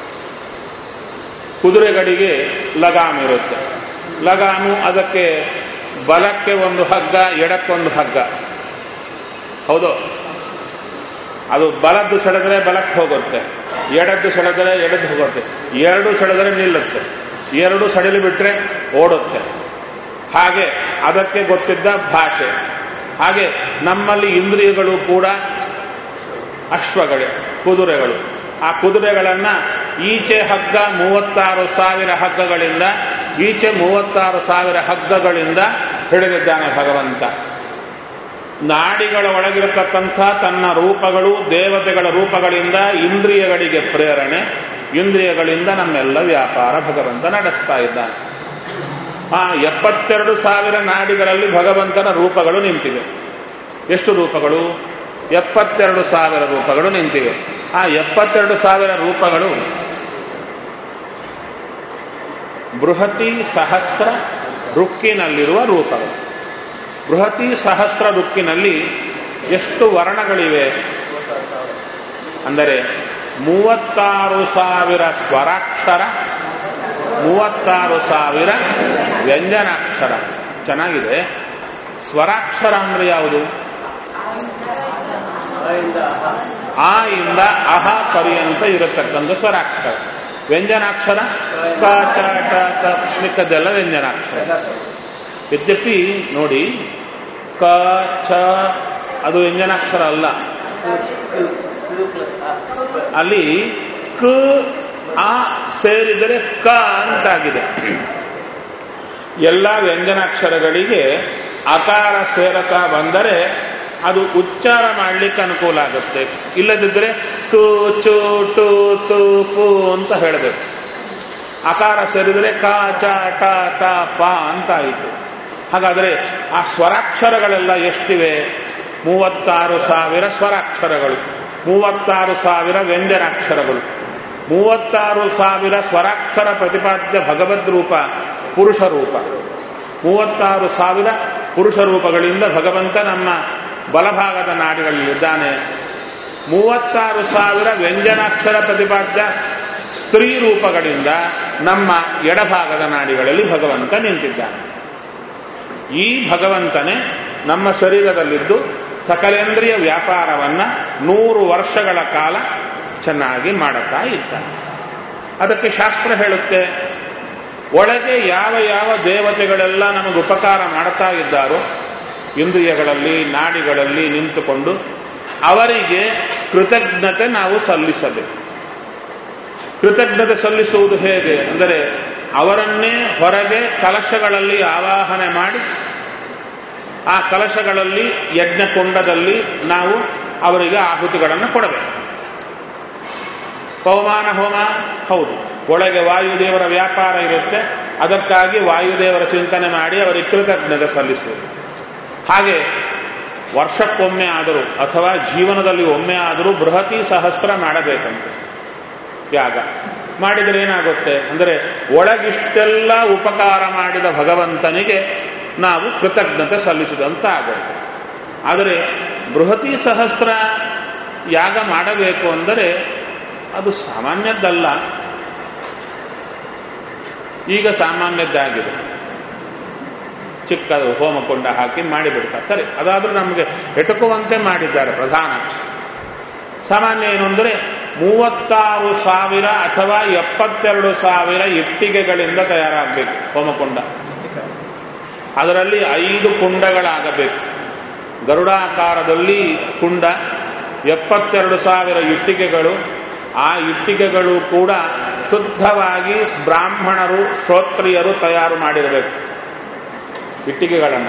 ಕುದುರೆಗಳಿಗೆ ಲಗಾಮ್ ಇರುತ್ತೆ ಲಗಾಮು ಅದಕ್ಕೆ ಬಲಕ್ಕೆ ಒಂದು ಹಗ್ಗ ಎಡಕ್ಕೊಂದು ಹಗ್ಗ ಹೌದು ಅದು ಬಲದ್ದು ಸೆಳೆದ್ರೆ ಬಲಕ್ಕೆ ಹೋಗುತ್ತೆ ಎಡದ್ದು ಸೆಳೆದರೆ ಎಡದ್ದು ಹೋಗುತ್ತೆ ಎರಡು ಸೆಳೆದರೆ ನಿಲ್ಲುತ್ತೆ ಎರಡು ಸಡಿಲು ಬಿಟ್ರೆ ಓಡುತ್ತೆ ಹಾಗೆ ಅದಕ್ಕೆ ಗೊತ್ತಿದ್ದ ಭಾಷೆ ಹಾಗೆ ನಮ್ಮಲ್ಲಿ ಇಂದ್ರಿಯಗಳು ಕೂಡ ಅಶ್ವಗಳೇ ಕುದುರೆಗಳು ಆ ಕುದುರೆಗಳನ್ನ ಈಚೆ ಹಗ್ಗ ಮೂವತ್ತಾರು ಸಾವಿರ ಹಗ್ಗಗಳಿಂದ ಈಚೆ ಮೂವತ್ತಾರು ಸಾವಿರ ಹಗ್ಗಗಳಿಂದ ಹಿಡಿದಿದ್ದಾನೆ ಭಗವಂತ ನಾಡಿಗಳ ಒಳಗಿರತಕ್ಕಂಥ ತನ್ನ ರೂಪಗಳು ದೇವತೆಗಳ ರೂಪಗಳಿಂದ ಇಂದ್ರಿಯಗಳಿಗೆ ಪ್ರೇರಣೆ ಇಂದ್ರಿಯಗಳಿಂದ ನಮ್ಮೆಲ್ಲ ವ್ಯಾಪಾರ ಭಗವಂತ ನಡೆಸ್ತಾ ಇದ್ದಾನೆ ಆ ಎಪ್ಪತ್ತೆರಡು ಸಾವಿರ ನಾಡಿಗಳಲ್ಲಿ ಭಗವಂತನ ರೂಪಗಳು ನಿಂತಿವೆ ಎಷ್ಟು ರೂಪಗಳು ಎಪ್ಪತ್ತೆರಡು ಸಾವಿರ ರೂಪಗಳು ನಿಂತಿವೆ ಆ ಎಪ್ಪತ್ತೆರಡು ಸಾವಿರ ರೂಪಗಳು ಬೃಹತಿ ಸಹಸ್ರ ರುಕ್ಕಿನಲ್ಲಿರುವ ರೂಪಗಳು ಬೃಹತಿ ಸಹಸ್ರ ರುಕ್ಕಿನಲ್ಲಿ ಎಷ್ಟು ವರ್ಣಗಳಿವೆ ಅಂದರೆ ಮೂವತ್ತಾರು ಸಾವಿರ ಸ್ವರಾಕ್ಷರ ಮೂವತ್ತಾರು ಸಾವಿರ ವ್ಯಂಜನಾಕ್ಷರ ಚೆನ್ನಾಗಿದೆ ಸ್ವರಾಕ್ಷರ ಅಂದ್ರೆ ಯಾವುದು ಆಯಿಂದ ಅಹ. ಆ ಇಂದ ಅಹ ಪರ್ಯಂತ ಇರತಕ್ಕಂಥ ಸ್ವರಾಕ್ಷರ ವ್ಯಂಜನಾಕ್ಷರ ಕ ಚ ಟ ತ ಮಿಕ್ಕದ್ದೆಲ್ಲ ವ್ಯಂಜನಾಕ್ಷರ ಯದ್ಯಪಿ ನೋಡಿ ಕ ಚ ಅದು ವ್ಯಂಜನಾಕ್ಷರ ಅಲ್ಲ ಕು- ಕು ಪ್ಲಸ್ ಅ. ಅಲ್ಲಿ ಕ ಆ ಸೇರಿದರೆ ಕ ಅಂತಾಗಿದೆ ಎಲ್ಲ ವ್ಯಂಜನಾಕ್ಷರಗಳಿಗೆ ಅಕಾರ ಸೇರಕ ಬಂದರೆ ಅದು ಉಚ್ಚಾರ ಮಾಡಲಿಕ್ಕೆ ಅನುಕೂಲ ಆಗುತ್ತೆ ಇಲ್ಲದಿದ್ದರೆ ಕು ಚು ಟು ತು ಪು ಅಂತ ಹೇಳಬೇಕು ಅಕಾರ ಸೇರಿದರೆ ಕ ಚ ಟ ತ ಪ ಅಂತ ಆಯಿತು ಹಾಗಾದರೆ ಆ ಸ್ವರಾಕ್ಷರಗಳೆಲ್ಲ ಎಷ್ಟಿವೆ ಮೂವತ್ತಾರು ಸಾವಿರ ಸ್ವರಾಕ್ಷರಗಳು ಮೂವತ್ತಾರು ಸಾವಿರ ವ್ಯಂಜನಾಕ್ಷರಗಳು ಮೂವತ್ತಾರು ಸಾವಿರ ಸ್ವರಾಕ್ಷರ ಪ್ರತಿಪಾದ್ಯ ಭಗವದ್ ರೂಪ ಪುರುಷ ರೂಪ ಮೂವತ್ತಾರು ಸಾವಿರ ಪುರುಷ ರೂಪಗಳಿಂದ ಭಗವಂತ ನಮ್ಮ ಬಲಭಾಗದ ನಾಡಿಗಳಲ್ಲಿದ್ದಾನೆ ಮೂವತ್ತಾರು ಸಾವಿರ ವ್ಯಂಜನಾಕ್ಷರ ಪ್ರತಿಪಾದ್ಯ ಸ್ತ್ರೀ ರೂಪಗಳಿಂದ ನಮ್ಮ ಎಡಭಾಗದ ನಾಡಿಗಳಲ್ಲಿ ಭಗವಂತ ನಿಂತಿದ್ದಾನೆ ಈ ಭಗವಂತನೇ ನಮ್ಮ ಶರೀರದಲ್ಲಿದ್ದು ಸಕಲೇಂದ್ರಿಯ ವ್ಯಾಪಾರವನ್ನ ನೂರು ವರ್ಷಗಳ ಕಾಲ ಚೆನ್ನಾಗಿ ಮಾಡುತ್ತಾ ಇದ್ದಾನೆ ಅದಕ್ಕೆ ಶಾಸ್ತ್ರ ಹೇಳುತ್ತೆ ಒಳಗೆ ಯಾವ ಯಾವ ದೇವತೆಗಳೆಲ್ಲ ನಮಗೆ ಉಪಕಾರ ಮಾಡ್ತಾ ಇದ್ದಾರೋ ಇಂದ್ರಿಯಗಳಲ್ಲಿ ನಾಡಿಗಳಲ್ಲಿ ನಿಂತುಕೊಂಡು ಅವರಿಗೆ ಕೃತಜ್ಞತೆ ನಾವು ಸಲ್ಲಿಸಬೇಕು ಕೃತಜ್ಞತೆ ಸಲ್ಲಿಸುವುದು ಹೇಗೆ ಅಂದರೆ ಅವರನ್ನೇ ಹೊರಗೆ ಕಲಶಗಳಲ್ಲಿ ಆವಾಹನೆ ಮಾಡಿ ಆ ಕಲಶಗಳಲ್ಲಿ ಯಜ್ಞಕುಂಡದಲ್ಲಿ ನಾವು ಅವರಿಗೆ ಆಹುತಿಗಳನ್ನು ಕೊಡಬೇಕು ಪವಮಾನ ಹೋಮ ಹೌದು ಒಳಗೆ ವಾಯುದೇವರ ವ್ಯಾಪಾರ ಇರುತ್ತೆ ಅದಕ್ಕಾಗಿ ವಾಯುದೇವರ ಚಿಂತನೆ ಮಾಡಿ ಅವರಿಗೆ ಕೃತಜ್ಞತೆ ಸಲ್ಲಿಸುವುದು ಹಾಗೆ ವರ್ಷಕ್ಕೊಮ್ಮೆ ಆದರೂ ಅಥವಾ ಜೀವನದಲ್ಲಿ ಒಮ್ಮೆ ಆದರೂ ಬೃಹತಿ ಸಹಸ್ರ ಮಾಡಬೇಕಂತೆ ಯಾಗ ಮಾಡಿದರೆ ಏನಾಗುತ್ತೆ ಅಂದರೆ ಒಳಗಿಷ್ಟೆಲ್ಲ ಉಪಕಾರ ಮಾಡಿದ ಭಗವಂತನಿಗೆ ನಾವು ಕೃತಜ್ಞತೆ ಸಲ್ಲಿಸಿದಂತ ಆಗುತ್ತೆ ಆದರೆ ಬೃಹತಿ ಸಹಸ್ರ ಯಾಗ ಮಾಡಬೇಕು ಅಂದರೆ ಅದು ಸಾಮಾನ್ಯದ್ದಲ್ಲ ಈಗ ಸಾಮಾನ್ಯದ್ದಾಗಿದೆ ಚಿಕ್ಕದು ಹೋಮಕೊಂಡ ಹಾಕಿ ಮಾಡಿಬಿಡ್ತಾರೆ ಸರಿ ಅದಾದ್ರೂ ನಮಗೆ ಎಟುಕುವಂತೆ ಮಾಡಿದ್ದಾರೆ ಪ್ರಧಾನ ಸಾಮಾನ್ಯ ಏನು ಅಂದರೆ ಮೂವತ್ತಾರು ಸಾವಿರ ಅಥವಾ ಎಪ್ಪತ್ತೆರಡು ಸಾವಿರ ಇಟ್ಟಿಗೆಗಳಿಂದ ತಯಾರಾಗಬೇಕು ಹೋಮಕೊಂಡ ಅದರಲ್ಲಿ ಐದು ಕುಂಡಗಳಾಗಬೇಕು ಗರುಡಾಕಾರದಲ್ಲಿ ಕುಂಡ ಎಪ್ಪತ್ತೆರಡು ಸಾವಿರ ಇಟ್ಟಿಗೆಗಳು ಆ ಇಟ್ಟಿಗೆಗಳು ಕೂಡ ಶುದ್ಧವಾಗಿ ಬ್ರಾಹ್ಮಣರು ಶ್ರೋತ್ರಿಯರು ತಯಾರು ಮಾಡಿರಬೇಕು ಇಟ್ಟಿಗೆಗಳನ್ನು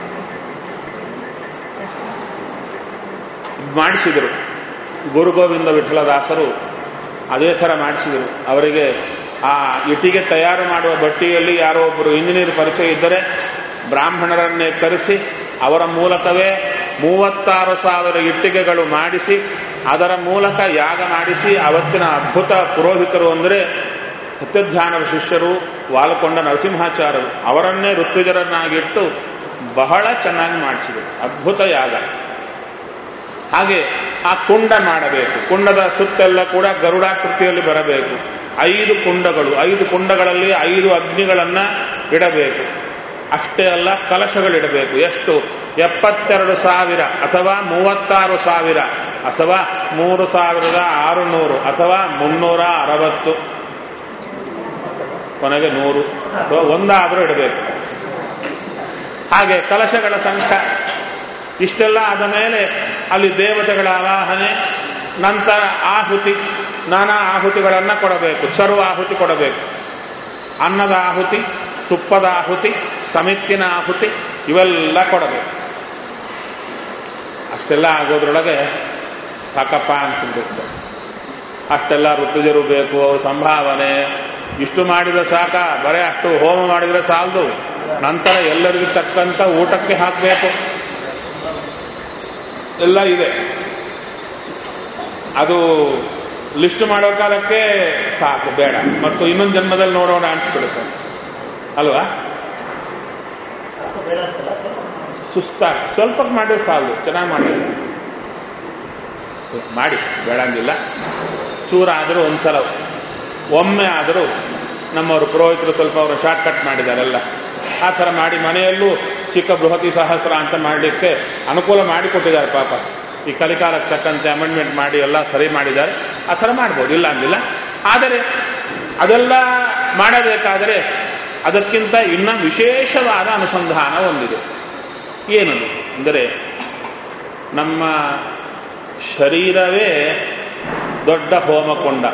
ಮಾಡಿಸಿದರು ಗುರುಗೋವಿಂದ ವಿಠಲದಾಸರು ಅದೇ ಥರ ಮಾಡಿಸಿದರು ಅವರಿಗೆ ಆ ಇಟ್ಟಿಗೆ ತಯಾರು ಮಾಡುವ ಬಟ್ಟಿಯಲ್ಲಿ ಯಾರೋ ಒಬ್ಬರು ಇಂಜಿನಿಯರ್ ಪರಿಚಯ ಇದ್ದರೆ ಬ್ರಾಹ್ಮಣರನ್ನೇ ಕರೆಸಿ ಅವರ ಮೂಲಕವೇ ಮೂವತ್ತಾರು ಸಾವಿರ ಇಟ್ಟಿಗೆಗಳು ಮಾಡಿಸಿ ಅದರ ಮೂಲಕ ಯಾಗ ಮಾಡಿಸಿ ಅವತ್ತಿನ ಅದ್ಭುತ ಪುರೋಹಿತರು ಅಂದರೆ ಸತ್ಯಧ್ಯಾನರ ಶಿಷ್ಯರು ವಾಲಕೊಂಡ ನರಸಿಂಹಾಚಾರ್ಯರು ಅವರನ್ನೇ ಋತ್ವಿಜರನ್ನಾಗಿಟ್ಟು ಬಹಳ ಚೆನ್ನಾಗಿ ಮಾಡಿಸಿದರು ಅದ್ಭುತ ಯಾಗ ಹಾಗೆ ಆ ಕುಂಡ ಮಾಡಬೇಕು ಕುಂಡದ ಸುತ್ತೆಲ್ಲ ಕೂಡ ಗರುಡಾಕೃತಿಯಲ್ಲಿ ಬರಬೇಕು ಐದು ಕುಂಡಗಳು ಐದು ಕುಂಡಗಳಲ್ಲಿ ಐದು ಅಗ್ನಿಗಳನ್ನ ಇಡಬೇಕು ಅಷ್ಟೇ ಅಲ್ಲ ಕಲಶಗಳಿಡಬೇಕು ಎಷ್ಟು ಎಪ್ಪತ್ತೆರಡು ಸಾವಿರ ಅಥವಾ ಮೂವತ್ತಾರು ಸಾವಿರ ಅಥವಾ ಮೂರು ಸಾವಿರದ ಆರುನೂರು ಅಥವಾ ಮುನ್ನೂರ ಅರವತ್ತು ಕೊನೆಗೆ ನೂರು ಅಥವಾ ಒಂದಾದರೂ ಇಡಬೇಕು ಹಾಗೆ ಕಲಶಗಳ ಸಂಖ್ಯೆ ಇಷ್ಟೆಲ್ಲ ಆದ ಮೇಲೆ ಅಲ್ಲಿ ದೇವತೆಗಳ ಆವಾಹನೆ ನಂತರ ಆಹುತಿ ನಾನಾ ಆಹುತಿಗಳನ್ನು ಕೊಡಬೇಕು ಸರ್ವ ಆಹುತಿ ಕೊಡಬೇಕು ಅನ್ನದ ಆಹುತಿ ತುಪ್ಪದ ಆಹುತಿ ಸಮಿತ್ತಿನ ಆಹುತಿ ಇವೆಲ್ಲ ಕೊಡಬೇಕು ಅಷ್ಟೆಲ್ಲ ಆಗೋದ್ರೊಳಗೆ ಸಾಕಪ್ಪ ಅನ್ಸಿಬಿಡುತ್ತೆ ಅಷ್ಟೆಲ್ಲ ಋತುಜರು ಬೇಕು ಸಂಭಾವನೆ ಇಷ್ಟು ಮಾಡಿದ್ರೆ ಸಾಕ ಬರೇ ಅಷ್ಟು ಹೋಮ ಮಾಡಿದ್ರೆ ಸಾಲದು ನಂತರ ಎಲ್ಲರಿಗೂ ತಕ್ಕಂತ ಊಟಕ್ಕೆ ಹಾಕಬೇಕು ಎಲ್ಲ ಇದೆ ಅದು ಲಿಸ್ಟ್ ಮಾಡೋ ಕಾಲಕ್ಕೆ ಸಾಕು ಬೇಡ ಮತ್ತು ಇನ್ನೊಂದು ಜನ್ಮದಲ್ಲಿ ನೋಡೋಣ ಅನ್ಸ್ಬಿಡುತ್ತೆ ಅಲ್ವಾ ಸುಸ್ತಾಗಿ ಸ್ವಲ್ಪ ಮಾಡಿದ್ರೆ ಸಾಲದು ಚೆನ್ನಾಗಿ ಮಾಡಿ ಮಾಡಿ ಬೇಡ ಅಂದಿಲ್ಲ ಚೂರ ಆದರೂ ಒಂದ್ಸಲ ಒಮ್ಮೆ ಆದರೂ ನಮ್ಮವರು ಪುರೋಹಿತರು ಸ್ವಲ್ಪ ಅವರು ಶಾರ್ಟ್ ಕಟ್ ಮಾಡಿದಾರೆಲ್ಲ ಆ ಥರ ಮಾಡಿ ಮನೆಯಲ್ಲೂ ಚಿಕ್ಕ ಬೃಹತಿ ಸಹಸ್ರ ಅಂತ ಮಾಡಲಿಕ್ಕೆ ಅನುಕೂಲ ಮಾಡಿಕೊಟ್ಟಿದ್ದಾರೆ ಪಾಪ ಈ ಕಲಿಕಾಲಕ್ಕೆ ತಕ್ಕಂತೆ ಅಮೆಂಡ್ಮೆಂಟ್ ಮಾಡಿ ಎಲ್ಲ ಸರಿ ಮಾಡಿದ್ದಾರೆ ಆ ಥರ ಮಾಡ್ಬೋದು ಇಲ್ಲ ಅಂದಿಲ್ಲ ಆದರೆ ಅದೆಲ್ಲ ಮಾಡಬೇಕಾದರೆ ಅದಕ್ಕಿಂತ ಇನ್ನ ವಿಶೇಷವಾದ ಅನುಸಂಧಾನ ಹೊಂದಿದೆ ಏನದು ಅಂದರೆ ನಮ್ಮ ಶರೀರವೇ ದೊಡ್ಡ ಹೋಮಕೊಂಡ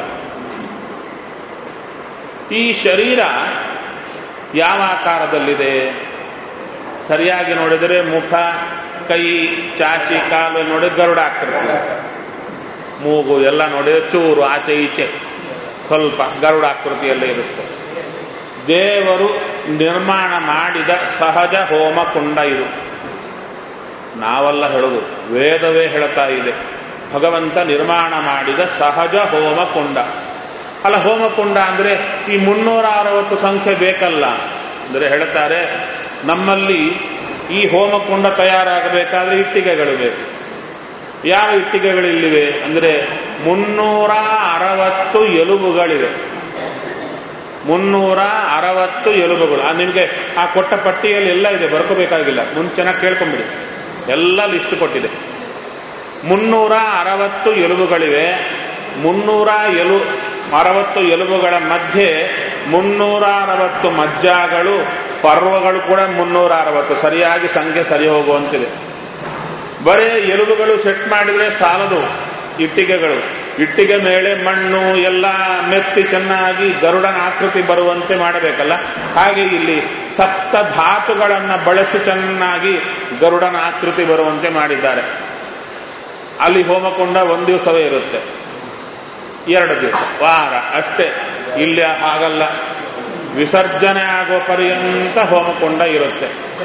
ಈ ಶರೀರ ಯಾವ ಆಕಾರದಲ್ಲಿದೆ ಸರಿಯಾಗಿ ನೋಡಿದರೆ ಮುಖ ಕೈ ಚಾಚಿ ಕಾಲು ನೋಡಿ ಗರುಡ ಆಗ್ತಿರ್ತದೆ ಮೂಗು ಎಲ್ಲ ನೋಡಿದರೆ ಚೂರು ಆಚೆ ಈಚೆ ಸ್ವಲ್ಪ ಗರುಡ ಆಕೃತಿಯಲ್ಲೇ ಇರುತ್ತೆ ದೇವರು ನಿರ್ಮಾಣ ಮಾಡಿದ ಸಹಜ ಹೋಮ ಕುಂಡ ಇದು ನಾವಲ್ಲ ಹೇಳುದು ವೇದವೇ ಹೇಳ್ತಾ ಇದೆ ಭಗವಂತ ನಿರ್ಮಾಣ ಮಾಡಿದ ಸಹಜ ಹೋಮ ಕುಂಡ ಅಲ್ಲ ಹೋಮಕುಂಡ ಅಂದ್ರೆ ಈ ಮುನ್ನೂರ ಅರವತ್ತು ಸಂಖ್ಯೆ ಬೇಕಲ್ಲ ಅಂದರೆ ಹೇಳ್ತಾರೆ ನಮ್ಮಲ್ಲಿ ಈ ಹೋಮಕುಂಡ ತಯಾರಾಗಬೇಕಾದ್ರೆ ಇಟ್ಟಿಗೆಗಳು ಬೇಕು ಯಾವ ಇಟ್ಟಿಗೆಗಳು ಇಲ್ಲಿವೆ ಅಂದರೆ ಮುನ್ನೂರ ಅರವತ್ತು ಎಲುಬುಗಳಿವೆ ಮುನ್ನೂರ ಅರವತ್ತು ಎಲುಬುಗಳು ಆ ನಿಮಗೆ ಆ ಕೊಟ್ಟ ಪಟ್ಟಿಯಲ್ಲಿ ಎಲ್ಲ ಇದೆ ಬರ್ಕೋಬೇಕಾಗಿಲ್ಲ ಮುಂಚೆ ಚೆನ್ನಾಗಿ ಕೇಳ್ಕೊಂಬಿಡಿ ಎಲ್ಲ ಲಿಸ್ಟ್ ಕೊಟ್ಟಿದೆ ಮುನ್ನೂರ ಅರವತ್ತು ಎಲುಬುಗಳಿವೆ ಮುನ್ನೂರ ಎಲು ಅರವತ್ತು ಎಲುಬುಗಳ ಮಧ್ಯೆ ಮುನ್ನೂರ ಅರವತ್ತು ಮಜ್ಜಾಗಳು ಪರ್ವಗಳು ಕೂಡ ಮುನ್ನೂರ ಅರವತ್ತು ಸರಿಯಾಗಿ ಸಂಖ್ಯೆ ಸರಿ ಹೋಗುವಂತಿದೆ ಬರೇ ಎಲುಬುಗಳು ಸೆಟ್ ಮಾಡಿದ್ರೆ ಸಾಲದು ಇಟ್ಟಿಗೆಗಳು ಇಟ್ಟಿಗೆ ಮೇಲೆ ಮಣ್ಣು ಎಲ್ಲ ಮೆತ್ತಿ ಚೆನ್ನಾಗಿ ಗರುಡನ ಆಕೃತಿ ಬರುವಂತೆ ಮಾಡಬೇಕಲ್ಲ ಹಾಗೆ ಇಲ್ಲಿ ಸಪ್ತ ಧಾತುಗಳನ್ನ ಬಳಸಿ ಚೆನ್ನಾಗಿ ಗರುಡನ ಆಕೃತಿ ಬರುವಂತೆ ಮಾಡಿದ್ದಾರೆ ಅಲ್ಲಿ ಹೋಮಕೊಂಡ ಒಂದು ದಿವಸವೇ ಇರುತ್ತೆ ಎರಡು ದಿವಸ ವಾರ ಅಷ್ಟೇ ಇಲ್ಲಿ ಹಾಗಲ್ಲ ವಿಸರ್ಜನೆ ಆಗೋ ಪರ್ಯಂತ ಹೋಮಕೊಂಡ ಇರುತ್ತೆ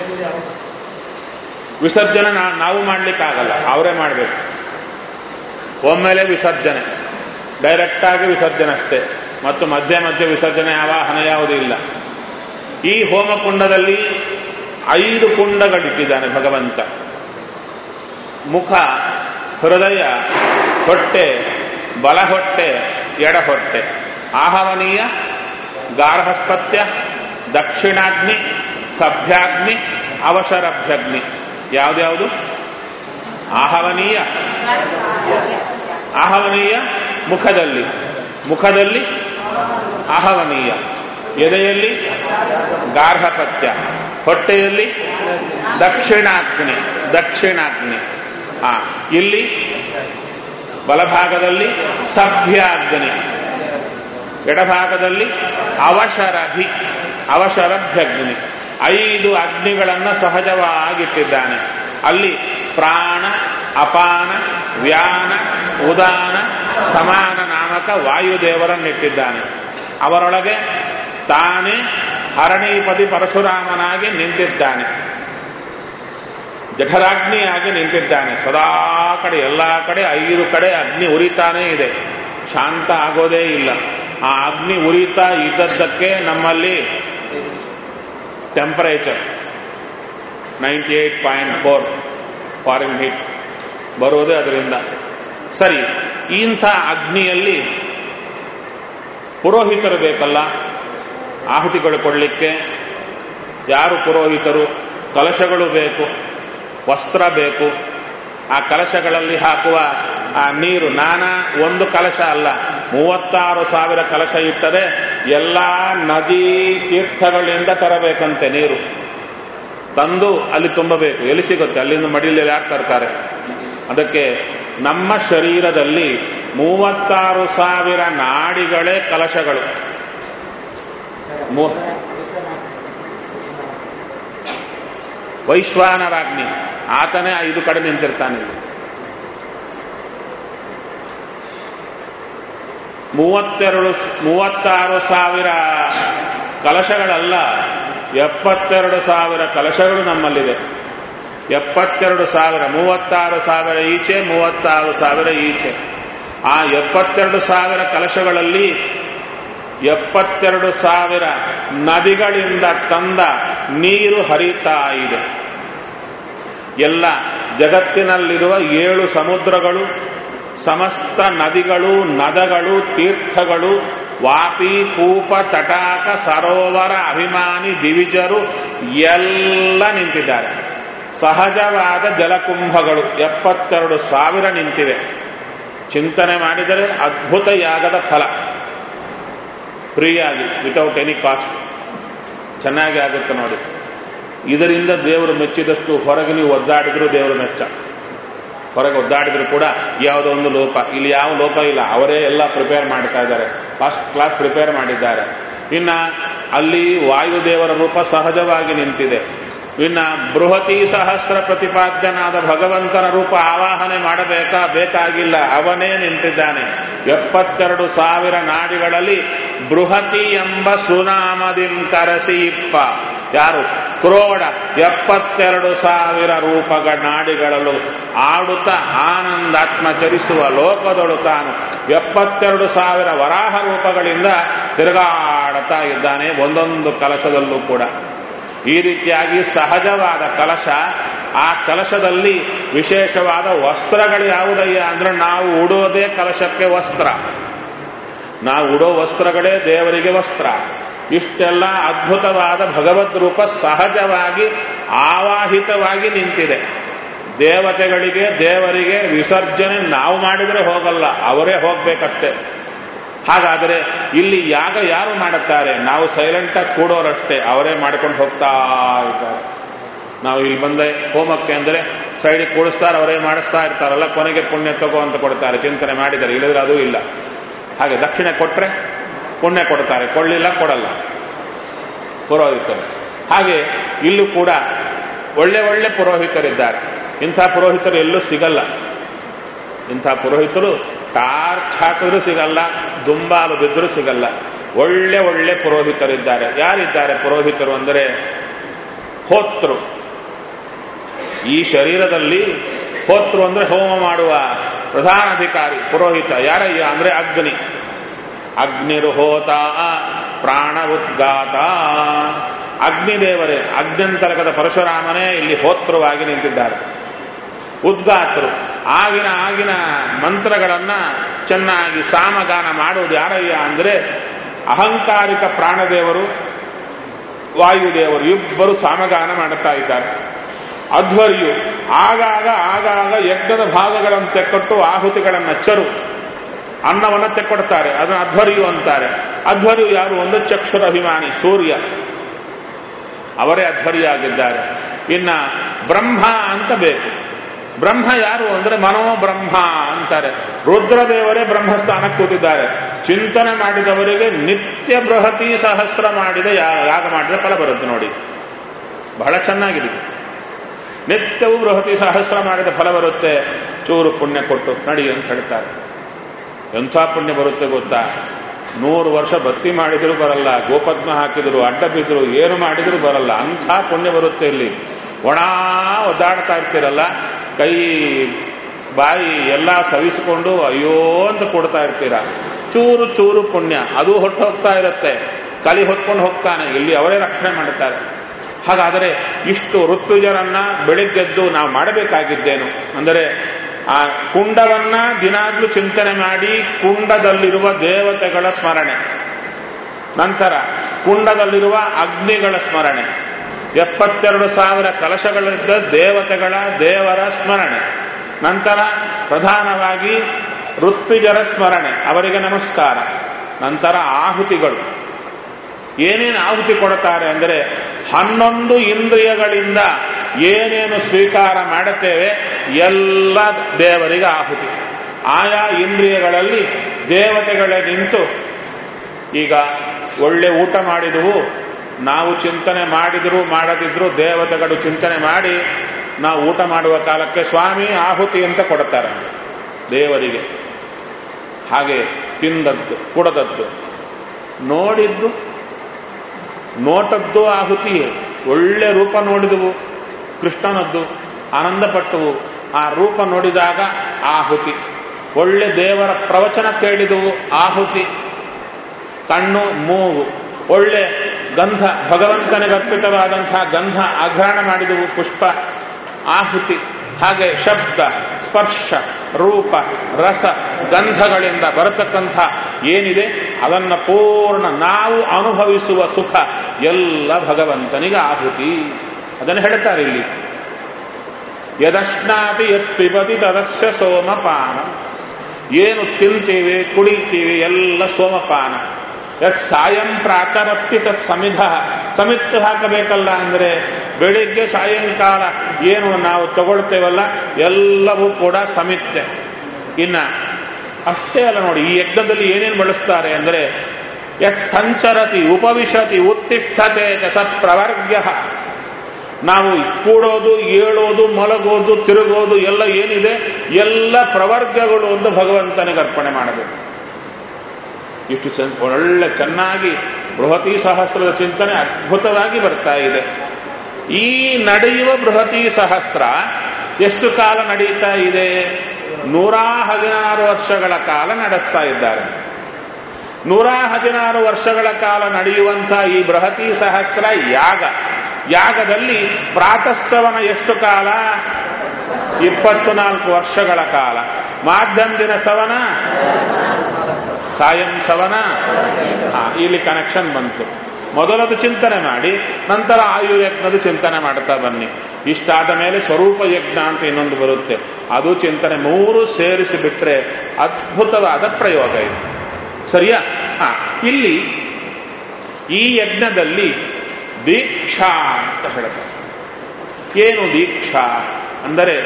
ವಿಸರ್ಜನೆ ನಾ- ನಾವು ಮಾಡ್ಲಿಕ್ಕಾಗಲ್ಲ ಅವರೇ ಮಾಡಬೇಕು ಒಮ್ಮೆಲೆ ವಿಸರ್ಜನೆ ಡೈರೆಕ್ಟ್ ಆಗಿ ವಿಸರ್ಜನೆ ಅಷ್ಟೇ ಮತ್ತು ಮಧ್ಯೆ ಮಧ್ಯೆ ವಿಸರ್ಜನೆ ಆವಾಹನ ಯಾವುದೂ ಇಲ್ಲ ಈ ಹೋಮಕುಂಡದಲ್ಲಿ ಐದು ಕುಂಡಗಳಿಟ್ಟಿದ್ದಾನೆ ಭಗವಂತ ಮುಖ ಹೃದಯ ಹೊಟ್ಟೆ ಬಲ ಹೊಟ್ಟೆ ಎಡ ಹೊಟ್ಟೆ ಆಹವನೀಯ ಗಾರ್ಹಸ್ಪತ್ಯ ದಕ್ಷಿಣಾಗ್ನಿ ಸಭ್ಯಾಗ್ನಿ ಅವಸರಭ್ಯಗ್ನಿ ಯಾವ್ದ್ಯಾವುದು ಆಹವನೀಯ ಆಹವನೀಯ ಮುಖದಲ್ಲಿ ಮುಖದಲ್ಲಿ ಆಹವನೀಯ ಎದೆಯಲ್ಲಿ ಗಾರ್ಹಪತ್ಯ ಹೊಟ್ಟೆಯಲ್ಲಿ ದಕ್ಷಿಣಾಗ್ನಿ ದಕ್ಷಿಣಾಗ್ನಿ ಆ ಇಲ್ಲಿ ಬಲಭಾಗದಲ್ಲಿ ಸಭ್ಯಾಗ್ನಿ ಎಡಭಾಗದಲ್ಲಿ ಅವಶರಭಿ ಅವಶರಭ್ಯಗ್ನಿ ಐದು ಅಗ್ನಿಗಳನ್ನು ಸಹಜವಾಗಿಟ್ಟಿದ್ದಾನೆ ಅಲ್ಲಿ ಪ್ರಾಣ ಅಪಾನ ವ್ಯಾನ ಉದಾನ ಸಮಾನ ನಾಮಕ ವಾಯುದೇವರನ್ನಿಟ್ಟಿದ್ದಾನೆ ಅವರೊಳಗೆ ತಾನೇ ಹರಣೀಪತಿ ಪರಶುರಾಮನಾಗಿ ನಿಂತಿದ್ದಾನೆ ಜಠರಾಗ್ನಿಯಾಗಿ ನಿಂತಿದ್ದಾನೆ ಸದಾ ಕಡೆ ಎಲ್ಲಾ ಕಡೆ ಐದು ಕಡೆ ಅಗ್ನಿ ಉರಿತಾನೇ ಇದೆ ಶಾಂತ ಆಗೋದೇ ಇಲ್ಲ ಆ ಅಗ್ನಿ ಉರಿತಾ ಇದ್ದದ್ದಕ್ಕೆ ನಮ್ಮಲ್ಲಿ temperature ninety eight point four Fahrenheit ಬರೋದೇ ಅದರಿಂದ ಸರಿ ಇಂಥ ಅಗ್ನಿಯಲ್ಲಿ ಪುರೋಹಿತರು ಬೇಕಲ್ಲ ಆಹುತಿಗಳು ಕೊಡಲಿಕ್ಕೆ ಯಾರು ಪುರೋಹಿತರು ಕಲಶಗಳು ಬೇಕು ವಸ್ತ್ರ ಬೇಕು ಆ ಕಲಶಗಳಲ್ಲಿ ಹಾಕುವ ಆ ನೀರು ನಾನಾ ಒಂದು ಕಲಶ ಅಲ್ಲ ಮೂವತ್ತಾರು ಸಾವಿರ ಕಲಶ ಇಟ್ಟರೆ ಎಲ್ಲಾ ನದಿ ತೀರ್ಥಗಳಿಂದ ತರಬೇಕಂತೆ ನೀರು ತಂದು ಅಲ್ಲಿ ತುಂಬಬೇಕು ಎಲ್ಲಿ ಸಿಗುತ್ತೆ ಅಲ್ಲಿಂದ ಮಡಿಲಿ ಯಾರು ತರ್ತಾರೆ ಅದಕ್ಕೆ ನಮ್ಮ ಶರೀರದಲ್ಲಿ ಮೂವತ್ತಾರು ಸಾವಿರ ನಾಡಿಗಳೇ ಕಲಶಗಳು ಮೂ- ವೈಶ್ವಾನರಾಗ್ನಿ ಆತನೇ ಐದು ಕಡೆ ನಿಂತಿರ್ತಾನೆ ಇಲ್ಲಿ. ಮೂವತ್ತೆರಡು ಮೂವತ್ತಾರು ಸಾವಿರ ಕಲಶಗಳಲ್ಲ ಎಪ್ಪತ್ತೆರಡು ಸಾವಿರ ಕಲಶಗಳು ನಮ್ಮಲ್ಲಿದೆ ಎಪ್ಪತ್ತೆರಡು ಸಾವಿರ ಮೂವತ್ತಾರು ಸಾವಿರ ಈಚೆ ಮೂವತ್ತಾರು ಸಾವಿರ ಈಚೆ ಆ ಎಪ್ಪತ್ತೆರಡು ಸಾವಿರ ಕಲಶಗಳಲ್ಲಿ ಎಪ್ಪತ್ತೆರಡು ಸಾವಿರ ನದಿಗಳಿಂದ ತಂದ ನೀರು ಹರಿತಾ ಇದೆ ಎಲ್ಲ ಜಗತ್ತಿನಲ್ಲಿರುವ ಏಳು ಸಮುದ್ರಗಳು ಸಮಸ್ತ ನದಿಗಳು ನದಗಳು ತೀರ್ಥಗಳು ವಾಪಿ ಕೂಪ ತಟಾಕ ಸರೋವರ ಅಭಿಮಾನಿ ದಿವಿಜರು ಎಲ್ಲ ನಿಂತಿದ್ದಾರೆ ಸಹಜವಾದ ಜಲಕುಂಭಗಳು ಎಪ್ಪತ್ತೆರಡು ಸಾವಿರ ನಿಂತಿವೆ ಚಿಂತನೆ ಮಾಡಿದರೆ ಅದ್ಭುತ ಯಾಗದ ಫಲ ಫ್ರೀಯಾಗಿ ವಿತೌಟ್ ಎನಿ ಕಾಸ್ಟ್ ಚೆನ್ನಾಗಿ ಆಗುತ್ತೆ ನೋಡಿ ಇದರಿಂದ ದೇವರು ಮೆಚ್ಚಿದಷ್ಟು ಹೊರಗೆ ನೀವು ಒದ್ದಾಡಿದ್ರು ದೇವರು ಮೆಚ್ಚ ಹೊರಗೆ ಒದ್ದಾಡಿದ್ರು ಕೂಡ ಯಾವುದೋ ಒಂದು ಲೋಪ ಇಲ್ಲಿ ಯಾವ ಲೋಪ ಇಲ್ಲ ಅವರೇ ಎಲ್ಲ ಪ್ರಿಪೇರ್ ಮಾಡ್ತಾ ಇದ್ದಾರೆ ಫಸ್ಟ್ ಕ್ಲಾಸ್ ಪ್ರಿಪೇರ್ ಮಾಡಿದ್ದಾರೆ ಇನ್ನ ಅಲ್ಲಿ ವಾಯುದೇವರ ರೂಪ ಸಹಜವಾಗಿ ನಿಂತಿದೆ ಇನ್ನ ಬೃಹತಿ ಸಹಸ್ರ ಪ್ರತಿಪಾದ್ಯನಾದ ಭಗವಂತನ ರೂಪ ಆವಾಹನೆ ಮಾಡಬೇಕಾ ಬೇಕಾಗಿಲ್ಲ ಅವನೇ ನಿಂತಿದ್ದಾನೆ ಎಪ್ಪತ್ತೆರಡು ಸಾವಿರ ನಾಡಿಗಳಲ್ಲಿ ಬೃಹತಿ ಎಂಬ ಸುನಾಮದಿಂ ಕರಸಿ ಇಪ್ಪ ಯಾರು ಕ್ರೋಡ ಎಪ್ಪತ್ತೆರಡು ಸಾವಿರ ರೂಪಗಳ ನಾಡಿಗಳಲ್ಲೂ ಆಡುತ್ತಾ ಆನಂದಾತ್ಮ ಚರಿಸುವ ಲೋಕದೊಳು ತಾನು ಎಪ್ಪತ್ತೆರಡು ಸಾವಿರ ವರಾಹ ರೂಪಗಳಿಂದ ತಿರುಗಾಡುತ್ತಾ ಇದ್ದಾನೆ ಒಂದೊಂದು ಕಲಶದಲ್ಲೂ ಕೂಡ ಈ ರೀತಿಯಾಗಿ ಸಹಜವಾದ ಕಲಶ ಆ ಕಲಶದಲ್ಲಿ ವಿಶೇಷವಾದ ವಸ್ತ್ರಗಳು ಯಾವುದಯ್ಯ ಅಂದ್ರೆ ನಾವು ಉಡೋದೇ ಕಲಶಕ್ಕೆ ವಸ್ತ್ರ ನಾವು ಉಡೋ ವಸ್ತ್ರಗಳೇ ದೇವರಿಗೆ ವಸ್ತ್ರ ಇಷ್ಟೆಲ್ಲ ಅದ್ಭುತವಾದ ಭಗವದ್ ರೂಪ ಸಹಜವಾಗಿ ಆವಾಹಿತವಾಗಿ ನಿಂತಿದೆ ದೇವತೆಗಳಿಗೆ ದೇವರಿಗೆ ವಿಸರ್ಜನೆ ನಾವು ಮಾಡಿದರೆ ಹೋಗಲ್ಲ ಅವರೇ ಹೋಗ್ಬೇಕಷ್ಟೇ ಹಾಗಾದರೆ ಇಲ್ಲಿ ಯಾಗ ಯಾರು ಮಾಡುತ್ತಾರೆ ನಾವು ಸೈಲೆಂಟಾಗಿ ಕೂಡೋರಷ್ಟೇ ಅವರೇ ಮಾಡ್ಕೊಂಡು ಹೋಗ್ತಾ ಇದ್ದಾರೆ ನಾವು ಇಲ್ಲಿ ಬಂದೆ ಹೋಮಕ್ಕೆ ಅಂದರೆ ಸೈಡಿಗೆ ಕೂಡಿಸ್ತಾರೆ ಅವರೇ ಮಾಡಿಸ್ತಾ ಇರ್ತಾರಲ್ಲ ಕೊನೆಗೆ ಪುಣ್ಯ ತಗೋ ಅಂತ ಕೊಡ್ತಾರೆ ಚಿಂತನೆ ಮಾಡಿದ್ದಾರೆ ಇಳಿದ್ರೆ ಅದೂ ಇಲ್ಲ ಹಾಗೆ ದಕ್ಷಿಣೆ ಕೊಟ್ರೆ ಪುಣ್ಯ ಕೊಡ್ತಾರೆ ಕೊಳ್ಳಿಲ್ಲ ಕೊಡಲ್ಲ ಪುರೋಹಿತರು ಹಾಗೆ ಇಲ್ಲೂ ಕೂಡ ಒಳ್ಳೆ ಒಳ್ಳೆ ಪುರೋಹಿತರಿದ್ದಾರೆ ಇಂಥ ಪುರೋಹಿತರು ಎಲ್ಲೂ ಸಿಗಲ್ಲ ಇಂಥ ಪುರೋಹಿತರು ಟಾರ್ಚ್ ಹಾಕಿದ್ರೂ ಸಿಗಲ್ಲ ದುಂಬಾಲು ಬಿದ್ದರೂ ಸಿಗಲ್ಲ ಒಳ್ಳೆ ಒಳ್ಳೆ ಪುರೋಹಿತರಿದ್ದಾರೆ ಯಾರಿದ್ದಾರೆ ಪುರೋಹಿತರು ಅಂದರೆ ಹೋತೃ ಈ ಶರೀರದಲ್ಲಿ ಹೋತೃ ಅಂದ್ರೆ ಹೋಮ ಮಾಡುವ ಪ್ರಧಾನಾಧಿಕಾರಿ ಪುರೋಹಿತ ಯಾರಯ್ಯ ಅಂದ್ರೆ ಅಗ್ನಿ ಅಗ್ನಿರುಹೋತ ಪ್ರಾಣ ಉದ್ಗಾತ ಅಗ್ನಿದೇವರೇ ಅಗ್ನಂತರ್ಗತ ಪರಶುರಾಮನೇ ಇಲ್ಲಿ ಹೋತೃವಾಗಿ ನಿಂತಿದ್ದಾರೆ ಉದ್ಗಾತರು ಆಗಿನ ಆಗಿನ ಮಂತ್ರಗಳನ್ನ ಚೆನ್ನಾಗಿ ಸಾಮಗಾನ ಮಾಡುವುದು ಯಾರಯ್ಯ ಅಂದ್ರೆ ಅಹಂಕಾರಿಕ ಪ್ರಾಣದೇವರು ವಾಯುದೇವರು ಇಬ್ಬರು ಸಾಮಗಾನ ಮಾಡುತ್ತಾ ಇದ್ದಾರೆ ಅಧ್ವರ್ಯು ಆಗಾಗ ಆಗಾಗ ಯಜ್ಞದ ಭಾಗಗಳನ್ನು ತೆಕ್ಕೊಟ್ಟು ಆಹುತಿಗಳನ್ನು ಚರು ಅನ್ನವನ್ನು ತೆಕ್ಕೊಡ್ತಾರೆ ಅದನ್ನು ಅಧ್ವರ್ಯು ಅಂತಾರೆ ಅಧ್ವರ್ಯು ಯಾರು ಒಂದು ಚಕ್ಷುರ ಅಭಿಮಾನಿ ಸೂರ್ಯ ಅವರೇ ಅಧ್ವರ್ಯಾಗಿದ್ದಾರೆ ಇನ್ನ ಬ್ರಹ್ಮ ಅಂತ ಬೇಕು ಬ್ರಹ್ಮ ಯಾರು ಅಂದ್ರೆ ಮನೋಬ್ರಹ್ಮ ಅಂತಾರೆ ರುದ್ರದೇವರೇ ಬ್ರಹ್ಮಸ್ಥಾನಕ್ಕೆ ಕೂತಿದ್ದಾರೆ ಚಿಂತನೆ ಮಾಡಿದವರಿಗೆ ನಿತ್ಯ ಬೃಹತಿ ಸಹಸ್ರ ಮಾಡಿದ ಯಾಗ ಮಾಡಿದ ಫಲ ಬರುತ್ತೆ ನೋಡಿ ಬಹಳ ಚೆನ್ನಾಗಿದೆ ನಿತ್ಯವೂ ಬೃಹತಿ ಸಹಸ್ರ ಮಾಡಿದ ಫಲ ಬರುತ್ತೆ ಚೂರು ಪುಣ್ಯ ಕೊಟ್ಟು ನಡಿ ಅಂತ ಹೇಳ್ತಾರೆ ಎಂಥ ಪುಣ್ಯ ಬರುತ್ತೆ ಗೊತ್ತಾ ನೂರು ವರ್ಷ ಭಕ್ತಿ ಮಾಡಿದ್ರು ಬರಲ್ಲ ಗೋಪದ್ಮ ಹಾಕಿದ್ರು ಅಡ್ಡ ಬಿದ್ರು ಏನು ಮಾಡಿದ್ರು ಬರಲ್ಲ ಅಂಥ ಪುಣ್ಯ ಬರುತ್ತೆ ಇಲ್ಲಿ ಒಣ ಒದ್ದಾಡ್ತಾ ಇರ್ತೀರಲ್ಲ ಕೈ ಬಾಯಿ ಎಲ್ಲ ಸವಿಸಿಕೊಂಡು ಅಯ್ಯೋ ಅಂತ ಕೊಡ್ತಾ ಇರ್ತೀರ ಚೂರು ಚೂರು ಪುಣ್ಯ ಅದು ಹೊಟ್ಟು ಹೋಗ್ತಾ ಇರುತ್ತೆ ಕಲಿ ಹೊತ್ಕೊಂಡು ಹೋಗ್ತಾನೆ ಇಲ್ಲಿ ಅವರೇ ರಕ್ಷಣೆ ಮಾಡುತ್ತಾರೆ ಹಾಗಾದರೆ ಇಷ್ಟು ಋತುಜರನ್ನ ಬೆಳಿಗ್ಗೆದ್ದು ನಾವು ಮಾಡಬೇಕಾಗಿದ್ದೇನು ಅಂದರೆ ಆ ಕುಂಡವನ್ನ ದಿನಾಗ್ಲೂ ಚಿಂತನೆ ಮಾಡಿ ಕುಂಡದಲ್ಲಿರುವ ದೇವತೆಗಳ ಸ್ಮರಣೆ ನಂತರ ಕುಂಡದಲ್ಲಿರುವ ಅಗ್ನಿಗಳ ಸ್ಮರಣೆ ಎಪ್ಪತ್ತೆರಡು ಸಾವಿರ ಕಲಶಗಳಿದ್ದ ದೇವತೆಗಳ ದೇವರ ಸ್ಮರಣೆ ನಂತರ ಪ್ರಧಾನವಾಗಿ ಋತ್ವಿಜರ ಸ್ಮರಣೆ ಅವರಿಗೆ ನಮಸ್ಕಾರ ನಂತರ ಆಹುತಿಗಳು ಏನೇನು ಆಹುತಿ ಕೊಡುತ್ತಾರೆ ಅಂದರೆ ಹನ್ನೊಂದು ಇಂದ್ರಿಯಗಳಿಂದ ಏನೇನು ಸ್ವೀಕಾರ ಮಾಡುತ್ತೇವೆ ಎಲ್ಲ ದೇವರಿಗೆ ಆಹುತಿ ಆಯಾ ಇಂದ್ರಿಯಗಳಲ್ಲಿ ದೇವತೆಗಳೇ ನಿಂತು ಈಗ ಒಳ್ಳೆ ಊಟ ಮಾಡಿದವು ನಾವು ಚಿಂತನೆ ಮಾಡಿದ್ರು ಮಾಡದಿದ್ರು ದೇವತೆಗಳು ಚಿಂತನೆ ಮಾಡಿ ನಾವು ಊಟ ಮಾಡುವ ಕಾಲಕ್ಕೆ ಸ್ವಾಮಿ ಆಹುತಿ ಅಂತ ಕೊಡುತ್ತಾರೆ ದೇವರಿಗೆ ಹಾಗೆ ತಿಂದದ್ದು ಕುಡದದ್ದು ನೋಡಿದ್ದು ನೋಟದ್ದು ಆಹುತಿಯೇ ಒಳ್ಳೆ ರೂಪ ನೋಡಿದವು ಕೃಷ್ಣನದ್ದು ಆನಂದಪಟ್ಟವು ಆ ರೂಪ ನೋಡಿದಾಗ ಆಹುತಿ ಒಳ್ಳೆ ದೇವರ ಪ್ರವಚನ ಕೇಳಿದವು ಆಹುತಿ ಕಣ್ಣು ಮೂಗು ಒಳ್ಳೆ ಗಂಧ ಭಗವಂತನಿಗೆ ಅರ್ಪಿತವಾದಂತಹ ಗಂಧ ಆಘ್ರಾಣ ಮಾಡಿದವು ಪುಷ್ಪ ಆಹುತಿ ಹಾಗೆ ಶಬ್ದ ಸ್ಪರ್ಶ ರೂಪ ರಸ ಗಂಧಗಳಿಂದ ಬರತಕ್ಕಂಥ ಏನಿದೆ ಅದನ್ನ ಪೂರ್ಣ ನಾವು ಅನುಭವಿಸುವ ಸುಖ ಎಲ್ಲ ಭಗವಂತನಿಗೆ ಆಹುತಿ ಅದನ್ನು ಹೇಳ್ತಾರೆ ಇಲ್ಲಿ ಯದಶ್ನಾತಿ ಯತ್ ಪಿಬತಿ ತದಸ್ಯ ಸೋಮಪಾನ ಏನು ತಿಂತೀವಿ ಕುಡಿತೀವಿ ಎಲ್ಲ ಸೋಮಪಾನ ಯತ್ ಸಾಯಂ ಪ್ರಾತರತ್ತಿ ತತ್ ಸಮಿಧ ಸಮಿತ್ತು ಹಾಕಬೇಕಲ್ಲ ಅಂದ್ರೆ ಬೆಳಿಗ್ಗೆ ಸಾಯಂಕಾಲ ಏನು ನಾವು ತಗೊಳ್ತೇವಲ್ಲ ಎಲ್ಲವೂ ಕೂಡ ಸಮಿತ್ತೆ ಇನ್ನ ಅಷ್ಟೇ ಅಲ್ಲ ನೋಡಿ ಈ ಯಜ್ಞದಲ್ಲಿ ಏನೇನು ಬಳಸ್ತಾರೆ ಅಂದ್ರೆ ಯತ್ ಸಂಚರತಿ ಉಪವಿಶತಿ ಉತ್ತಿಷ್ಠತೆ ಚ ಪ್ರವರ್ಗ್ಯ ನಾವು ಕೂಡೋದು ಏಳೋದು ಮಲಗೋದು ತಿರುಗೋದು ಎಲ್ಲ ಏನಿದೆ ಎಲ್ಲ ಪ್ರವರ್ಗಗಳು ಒಂದು ಭಗವಂತನಿಗೆ ಅರ್ಪಣೆ ಮಾಡಬೇಕು ಇಷ್ಟು ಚೆನ್ನ- ಒಳ್ಳೆ ಚೆನ್ನಾಗಿ ಬೃಹತಿ ಸಹಸ್ರದ ಚಿಂತನೆ ಅದ್ಭುತವಾಗಿ ಬರ್ತಾ ಇದೆ ಈ ನಡೆಯುವ ಬೃಹತಿ ಸಹಸ್ರ ಎಷ್ಟು ಕಾಲ ನಡೀತಾ ಇದೆ ನೂರ ಹದಿನಾರು ವರ್ಷಗಳ ಕಾಲ ನಡೆಸ್ತಾ ಇದ್ದಾರೆ ನೂರ ಹದಿನಾರು ವರ್ಷಗಳ ಕಾಲ ನಡೆಯುವಂಥ ಈ ಬೃಹತಿ ಸಹಸ್ರ ಯಾಗ ಯಾಗದಲ್ಲಿ ಪ್ರಾತಃಸವನ ಎಷ್ಟು ಕಾಲ ಇಪ್ಪತ್ತು ನಾಲ್ಕು ವರ್ಷಗಳ ಕಾಲ ಮಾಧ್ಯಂದಿನ ಸವನ ಸಾಯಂ ಸವನ ಹಾ, ಇಲ್ಲಿ ಕನೆಕ್ಷನ್ ಬಂತು ಮೊದಲದು ಚಿಂತನೆ ಮಾಡಿ ನಂತರ ಆಯು ಯಜ್ಞದ ಚಿಂತನೆ ಮಾಡ್ತಾ ಬನ್ನಿ ಇಷ್ಟಾದ ಮೇಲೆ ಸ್ವರೂಪ ಯಜ್ಞ ಅಂತ ಇನ್ನೊಂದು ಬರುತ್ತೆ ಅದು ಚಿಂತನೆ ಮೂರು ಸೇರಿಸಿ ಬಿಟ್ರೆ ಅದ್ಭುತವಾದ ಪ್ರಯೋಗ ಇದೆ ಸರಿಯಾ ಹಾ ಇಲ್ಲಿ ಈ ಯಜ್ಞದಲ್ಲಿ ದೀಕ್ಷಾ ಅಂತ ಹೇಳ್ತಾರೆ ಏನು ದೀಕ್ಷಾ ಅಂದರೆ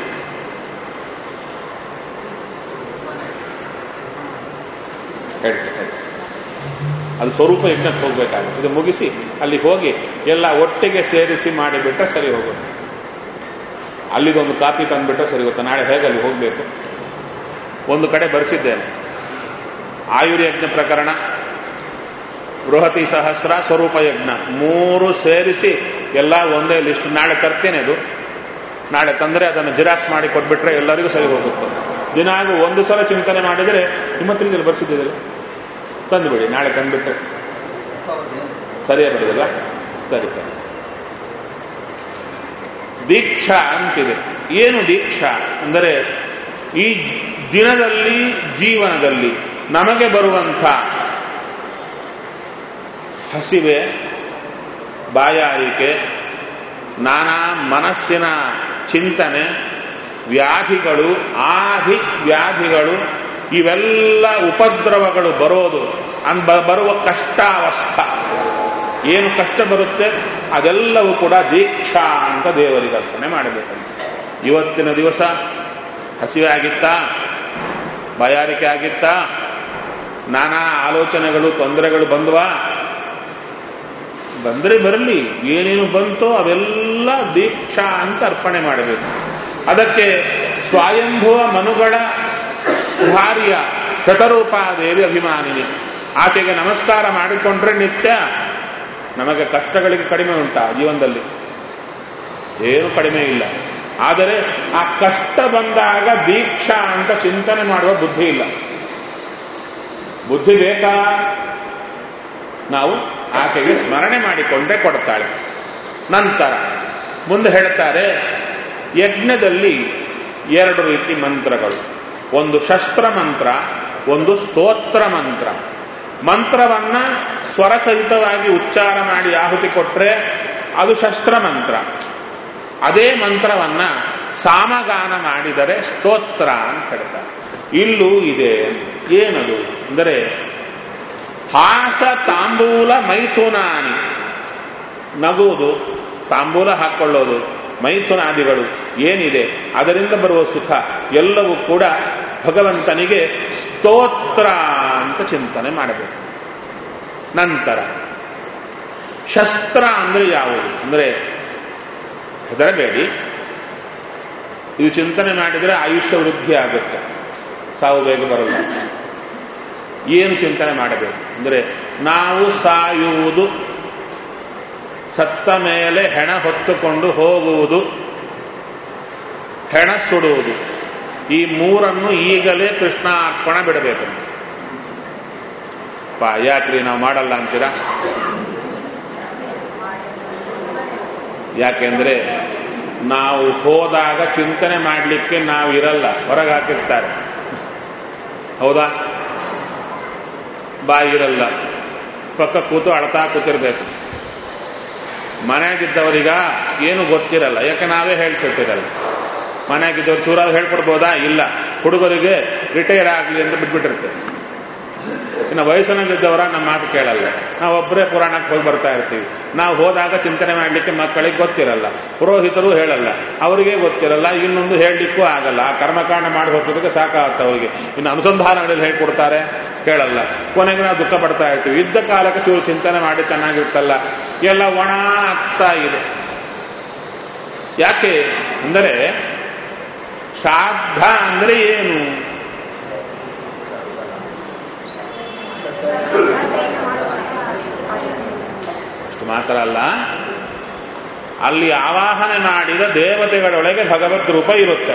ಹೇಳ್ತೆ, ಹೇಳ್ತೆ. ಅದು ಸ್ವರೂಪ ಯಜ್ಞಕ್ಕೆ ಹೋಗ್ಬೇಕಾಗುತ್ತೆ ಇದು ಮುಗಿಸಿ ಅಲ್ಲಿ ಹೋಗಿ ಎಲ್ಲ ಒಟ್ಟಿಗೆ ಸೇರಿಸಿ ಮಾಡಿಬಿಟ್ರೆ ಸರಿ ಹೋಗುತ್ತೆ ಅಲ್ಲಿಗೊಂದು ಕಾಪಿ ತಂದ್ಬಿಟ್ರೆ ಸರಿ ಹೋಗುತ್ತೆ ನಾಳೆ ಹೇಗೆ ಅಲ್ಲಿ ಹೋಗಬೇಕು ಒಂದು ಕಡೆ ಬರೆಸಿದ್ದೇನೆ ಆಯುರ್ಯಜ್ಞ ಪ್ರಕರಣ ಬೃಹತಿ ಸಹಸ್ರ ಸ್ವರೂಪ ಯಜ್ಞ ಮೂರು ಸೇರಿಸಿ ಎಲ್ಲ ಒಂದೇ ಲಿಸ್ಟ್ ನಾಳೆ ತರ್ತೇನೆ ಅದು ನಾಳೆ ತಂದರೆ ಅದನ್ನು ಜಿರಾಕ್ಸ್ ಮಾಡಿ ಕೊಟ್ಬಿಟ್ರೆ ಎಲ್ಲರಿಗೂ ಸರಿ ಹೋಗುತ್ತೆ ದಿನಾಗೂ ಒಂದು ಸಲ ಚಿಂತನೆ ಮಾಡಿದರೆ ನಿಮ್ಮ ಹತ್ರ ಇದೆಲ್ಲ ಬರ್ಸಿದ್ದಿಲ್ಲ ತಂದುಬಿಡಿ ನಾಳೆ ತಂದುಬಿಟ್ರೆ ಸರಿಯೇ ಬರೋದಿಲ್ಲ ಸರಿ ಸರಿ ದೀಕ್ಷಾ ಅಂತಿದೆ ಏನು ದೀಕ್ಷಾ ಅಂದರೆ ಈ ದಿನದಲ್ಲಿ ಜೀವನದಲ್ಲಿ ನಮಗೆ ಬರುವಂಥ ಹಸಿವೆ ಬಾಯಾರಿಕೆ ನಾನಾ ಮನಸ್ಸಿನ ಚಿಂತನೆ ವ್ಯಾಧಿಗಳು ಆದಿ ವ್ಯಾಧಿಗಳು ಇವೆಲ್ಲ ಉಪದ್ರವಗಳು ಬರೋದು ಅನ್ ಬ- ಬರುವ ಕಷ್ಟಾವಸ್ಥ ಏನು ಕಷ್ಟ ಬರುತ್ತೆ ಅದೆಲ್ಲವೂ ಕೂಡ ದೀಕ್ಷಾ ಅಂತ ದೇವರಿಗೆ ಅರ್ಪಣೆ ಮಾಡಬೇಕಂತ ಇವತ್ತಿನ ದಿವಸ ಹಸಿವೆ ಆಗಿತ್ತಾ ಬಾಯಾರಿಕೆ ಆಗಿತ್ತಾ ನಾನಾ ಆಲೋಚನೆಗಳು ತೊಂದರೆಗಳು ಬಂದ್ವಾ ಬಂದರೆ ಬರಲಿ ಏನೇನು ಬಂತೋ ಅವೆಲ್ಲ ದೀಕ್ಷಾ ಅಂತ ಅರ್ಪಣೆ ಮಾಡಬೇಕು ಅದಕ್ಕೆ ಸ್ವಯಂಭುವ ಮನುಗಳ ಭಾರ್ಯ ಶತರೂಪಾದೇವಿ ಅಭಿಮಾನಿನಿ ಆಕೆಗೆ ನಮಸ್ಕಾರ ಮಾಡಿಕೊಂಡ್ರೆ ನಿತ್ಯ ನಮಗೆ ಕಷ್ಟಗಳಿಗೆ ಕಡಿಮೆ ಉಂಟಾ ಜೀವನದಲ್ಲಿ ಏನು ಕಡಿಮೆ ಇಲ್ಲ ಆದರೆ ಆ ಕಷ್ಟ ಬಂದಾಗ ದೀಕ್ಷಾ ಅಂತ ಚಿಂತನೆ ಮಾಡುವ ಬುದ್ಧಿ ಇಲ್ಲ ಬುದ್ಧಿ ಬೇಕಾ ನಾವು ಆಕೆಗೆ ಸ್ಮರಣೆ ಮಾಡಿಕೊಂಡೇ ಕೊಡ್ತಾಳೆ ನಂತರ ಮುಂದೆ ಹೇಳ್ತಾರೆ ಯಜ್ಞದಲ್ಲಿ ಎರಡು ರೀತಿ ಮಂತ್ರಗಳು ಒಂದು ಶಸ್ತ್ರ ಮಂತ್ರ ಒಂದು ಸ್ತೋತ್ರ ಮಂತ್ರ ಮಂತ್ರವನ್ನ ಸ್ವರಸಹಿತವಾಗಿ ಉಚ್ಚಾರ ಮಾಡಿ ಆಹುತಿ ಕೊಟ್ರೆ ಅದು ಶಸ್ತ್ರ ಮಂತ್ರ ಅದೇ ಮಂತ್ರವನ್ನ ಸಾಮಗಾನ ಮಾಡಿದರೆ ಸ್ತೋತ್ರ ಅಂತ ಹೇಳ್ತಾರೆ ಇಲ್ಲೂ ಇದೆ ಏನದು ಅಂದರೆ ಹಾಸ ತಾಂಬೂಲ ಮೈಥುನಾನಿ ನಗುವುದು ತಾಂಬೂಲ ಹಾಕೊಳ್ಳೋದು ಮೈಥುನಾದಿಗಳು ಏನಿದೆ ಅದರಿಂದ ಬರುವ ಸುಖ ಎಲ್ಲವೂ ಕೂಡ ಭಗವಂತನಿಗೆ ಸ್ತೋತ್ರ ಅಂತ ಚಿಂತನೆ ಮಾಡಬೇಕು ನಂತರ ಶಸ್ತ್ರ ಅಂದ್ರೆ ಯಾವುದು ಅಂದ್ರೆ ಹೆದರಬೇಡಿ ಇದು ಚಿಂತನೆ ಮಾಡಿದರೆ ಆಯುಷ್ಯ ವೃದ್ಧಿ ಆಗುತ್ತೆ ಸಾವು ಬೇಗ ಬರಲ್ಲ ಏನು ಚಿಂತನೆ ಮಾಡಬೇಕು ಅಂದರೆ ನಾವು ಸಾಯುವುದು ಸತ್ತ ಮೇಲೆ ಹೆಣ ಹೊತ್ತುಕೊಂಡು ಹೋಗುವುದು ಹೆಣ ಸುಡುವುದು ಈ ಮೂರನ್ನು ಈಗಲೇ ಕೃಷ್ಣಾರ್ಪಣ ಬಿಡಬೇಕು ಪಾ ಯಾಕ್ರಿ ನಾವು ಮಾಡಲ್ಲ ಅಂತೀರಾ ಯಾಕೆಂದ್ರೆ ನಾವು ಹೋದಾಗ ಚಿಂತನೆ ಮಾಡಲಿಕ್ಕೆ ನಾವು ಇರಲ್ಲ ಹೊರಗೆ ಹಾಕಿರ್ತಾರೆ ಹೌದಾ ಬಾಯಿರಲ್ಲ ಪಕ್ಕ ಕೂತು ಅಳ್ತಾ ಕೂತಿರ್ಬೇಕು ಮನೆಯಾಗಿದ್ದವರಿಗ ಏನು ಗೊತ್ತಿರಲ್ಲ ಯಾಕೆ ನಾವೇ ಹೇಳ್ಕೊಟ್ಟಿರಲ್ಲ ಮನೆಯಾಗಿದ್ದವ್ರು ಚೂರಾದ್ರು ಹೇಳ್ಕೊಡ್ಬೋದಾ ಇಲ್ಲ ಹುಡುಗರಿಗೆ ರಿಟೈರ್ ಆಗಲಿ ಅಂತ ಬಿಟ್ಬಿಟ್ಟಿರ್ತೇವೆ ಇನ್ನು ವಯಸ್ಸಿನಲ್ಲಿದ್ದವರ ನಮ್ಮ ಮಾತು ಕೇಳಲ್ಲ ನಾವು ಒಬ್ಬರೇ ಪುರಾಣಕ್ಕೆ ಹೋಗಿ ಬರ್ತಾ ಇರ್ತೀವಿ ನಾವು ಹೋದಾಗ ಚಿಂತನೆ ಮಾಡಲಿಕ್ಕೆ ಮಕ್ಕಳಿಗೆ ಗೊತ್ತಿರಲ್ಲ ಪುರೋಹಿತರು ಹೇಳಲ್ಲ ಅವರಿಗೆ ಗೊತ್ತಿರಲ್ಲ ಇನ್ನೊಂದು ಹೇಳಲಿಕ್ಕೂ ಆಗಲ್ಲ ಆ ಕರ್ಮಕಾಂಡ ಮಾಡಿ ಹೋಗೋದಕ್ಕೆ ಸಾಕಾಗುತ್ತೆ ಅವರಿಗೆ ಇನ್ನು ಅನುಸಂಧಾನಗಳಲ್ಲಿ ಹೇಳ್ಕೊಡ್ತಾರೆ ಕೇಳಲ್ಲ ಕೊನೆಗೆ ನಾವು ದುಃಖ ಪಡ್ತಾ ಇರ್ತೀವಿ ಇದ್ದ ಕಾಲಕ್ಕೆ ಚೂರು ಚಿಂತನೆ ಮಾಡಿ ಚೆನ್ನಾಗಿರ್ತಲ್ಲ ಎಲ್ಲ ಒಣ ಆಗ್ತಾ ಇದೆ ಯಾಕೆ ಅಂದರೆ ಶ್ರಾದ್ದ ಅಂದ್ರೆ ಏನು ಅಷ್ಟು ಮಾತ್ರ ಅಲ್ಲ ಅಲ್ಲಿ ಆವಾಹನೆ ಮಾಡಿದ ದೇವತೆಗಳೊಳಗೆ ಭಗವದ್ ರೂಪ ಇರುತ್ತೆ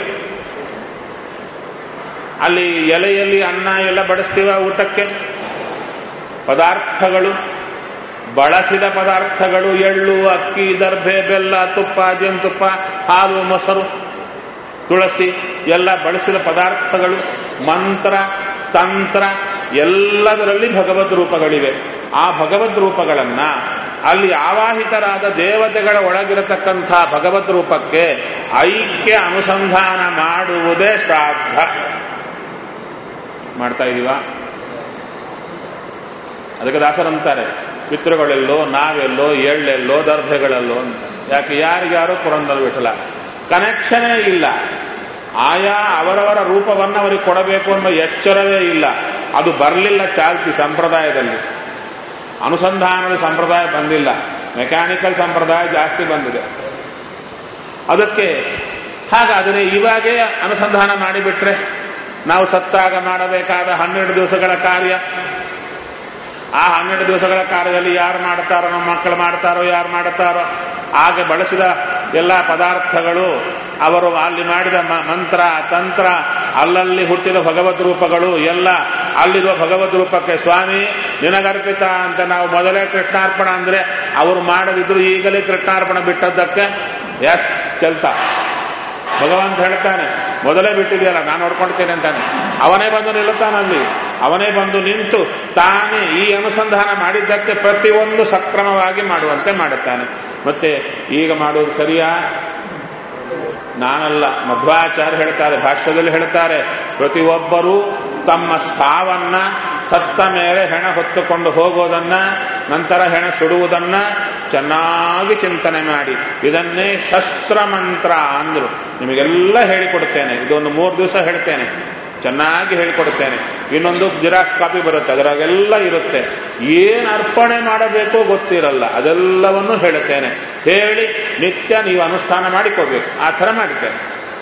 ಅಲ್ಲಿ ಎಲೆಯಲ್ಲಿ ಅನ್ನ ಎಲ್ಲ ಬಡಿಸ್ತೀವ ಊಟಕ್ಕೆ ಪದಾರ್ಥಗಳು ಬಳಸಿದ ಪದಾರ್ಥಗಳು ಎಳ್ಳು ಅಕ್ಕಿ ದರ್ಭೆ ಬೆಲ್ಲ ತುಪ್ಪ ಜೇನುತುಪ್ಪ ಹಾಲು ಮೊಸರು ತುಳಸಿ ಎಲ್ಲ ಬಳಸಿದ ಪದಾರ್ಥಗಳು ಮಂತ್ರ ತಂತ್ರ ಎಲ್ಲದರಲ್ಲಿ ಭಗವದ್ ರೂಪಗಳಿವೆ ಆ ಭಗವದ್ ರೂಪಗಳನ್ನ ಅಲ್ಲಿ ಆವಾಹಿತರಾದ ದೇವತೆಗಳ ಒಳಗಿರತಕ್ಕಂಥ ಭಗವದ್ ರೂಪಕ್ಕೆ ಐಕ್ಯ ಅನುಸಂಧಾನ ಮಾಡುವುದೇ ಶ್ರಾದ್ದ ಮಾಡ್ತಾ ಇದೀವ ಅದಕ್ಕೆ ದಾಸರಂತಾರೆ ಪಿತೃಗಳೆಲ್ಲೋ ನಾವೆಲ್ಲೋ ಎಳ್ಳೆಲ್ಲೋ ದರ್ಭೆಗಳಲ್ಲೋ ಅಂತ ಯಾಕೆ ಯಾರಿಗ್ಯಾರು ಪುರಂದರ ವಿಠಲ ಕನೆಕ್ಷನೇ ಇಲ್ಲ ಆಯಾ ಅವರವರ ರೂಪವನ್ನು ಅವರಿಗೆ ಕೊಡಬೇಕು ಎಂಬ ಎಚ್ಚರವೇ ಇಲ್ಲ ಅದು ಬರಲಿಲ್ಲ ಚಾಲ್ತಿ ಸಂಪ್ರದಾಯದಲ್ಲಿ ಅನುಸಂಧಾನದ ಸಂಪ್ರದಾಯ ಬಂದಿಲ್ಲ ಮೆಕ್ಯಾನಿಕಲ್ ಸಂಪ್ರದಾಯ ಜಾಸ್ತಿ ಬಂದಿದೆ ಅದಕ್ಕೆ ಹಾಗಾದರೆ ಇವಾಗೇ ಅನುಸಂಧಾನ ಮಾಡಿಬಿಟ್ರೆ ನಾವು ಸತ್ತಾಗ ಮಾಡಬೇಕಾದ ಹನ್ನೆರಡು ದಿವಸಗಳ ಕಾರ್ಯ ಆ ಹನ್ನೆರಡು ದಿವಸಗಳ ಕಾರ್ಯದಲ್ಲಿ ಯಾರು ಮಾಡ್ತಾರೋ ನಮ್ಮ ಮಕ್ಕಳು ಮಾಡ್ತಾರೋ ಯಾರು ಮಾಡ್ತಾರೋ ಆಗ ಬಳಸಿದ ಎಲ್ಲ ಪದಾರ್ಥಗಳು ಅವರು ಅಲ್ಲಿ ಮಾಡಿದ ಮ- ಮಂತ್ರ ತಂತ್ರ ಅಲ್ಲಲ್ಲಿ ಹುಟ್ಟಿದ ಭಗವದ್ ರೂಪಗಳು ಎಲ್ಲ ಅಲ್ಲಿರುವ ಭಗವದ್ ರೂಪಕ್ಕೆ ಸ್ವಾಮಿ ನಿನಗರ್ಪಿತ ಅಂತ ನಾವು ಮೊದಲೇ ಕೃಷ್ಣಾರ್ಪಣ ಅಂದ್ರೆ ಅವರು ಮಾಡದಿದ್ರು ಈಗಲೇ ಕೃಷ್ಣಾರ್ಪಣ ಬಿಟ್ಟದ್ದಕ್ಕೆ ಎಸ್ ಚಲ್ತಾ ಭಗವಂತ ಹೇಳ್ತಾನೆ ಮೊದಲೇ ಬಿಟ್ಟಿದೆಯಲ್ಲ ನಾನು ನೋಡ್ಕೊಳ್ತೇನೆ ಅಂತಾನೆ ಅವನೇ ಬಂದು ನಿಲ್ಲುತ್ತಾನಲ್ಲಿ ಅವನೇ ಬಂದು ನಿಂತು ತಾನೇ ಈ ಅನುಸಂಧಾನ ಮಾಡಿದ್ದಕ್ಕೆ ಪ್ರತಿಯೊಂದು ಸಕ್ರಮವಾಗಿ ಮಾಡುವಂತೆ ಮಾಡುತ್ತಾನೆ ಮತ್ತೆ ಈಗ ಮಾಡುವುದು ಸರಿಯಾ ನಾನಲ್ಲ ಮಧ್ವಾಚಾರ್ಯ ಹೇಳ್ತಾರೆ ಭಾಷ್ಯದಲ್ಲಿ ಹೇಳ್ತಾರೆ ಪ್ರತಿಯೊಬ್ಬರೂ ತಮ್ಮ ಸಾವನ್ನ ಸತ್ತ ಮೇಲೆ ಹೆಣ ಹೊತ್ತುಕೊಂಡು ಹೋಗೋದನ್ನ ನಂತರ ಹೆಣ ಸುಡುವುದನ್ನ ಚೆನ್ನಾಗಿ ಚಿಂತನೆ ಮಾಡಿ ಇದನ್ನೇ ಶಸ್ತ್ರ ಮಂತ್ರ ಅಂದ್ರು ನಿಮಗೆಲ್ಲ ಹೇಳಿಕೊಡ್ತೇನೆ ಇದೊಂದು ಮೂರು ದಿವಸ ಹೇಳ್ತೇನೆ ಚೆನ್ನಾಗಿ ಹೇಳಿಕೊಡ್ತೇನೆ ಇನ್ನೊಂದು ಜಿರಾಕ್ಸ್ ಕಾಪಿ ಬರುತ್ತೆ ಅದರಾಗೆಲ್ಲ ಇರುತ್ತೆ ಏನು ಅರ್ಪಣೆ ಮಾಡಬೇಕೋ ಗೊತ್ತಿರಲ್ಲ ಅದೆಲ್ಲವನ್ನು ಹೇಳುತ್ತೇನೆ ಹೇಳಿ ನಿತ್ಯ ನೀವು ಅನುಷ್ಠಾನ ಮಾಡಿಕೊಡ್ಬೇಕು ಆ ಥರ ಮಾಡ್ತೇನೆ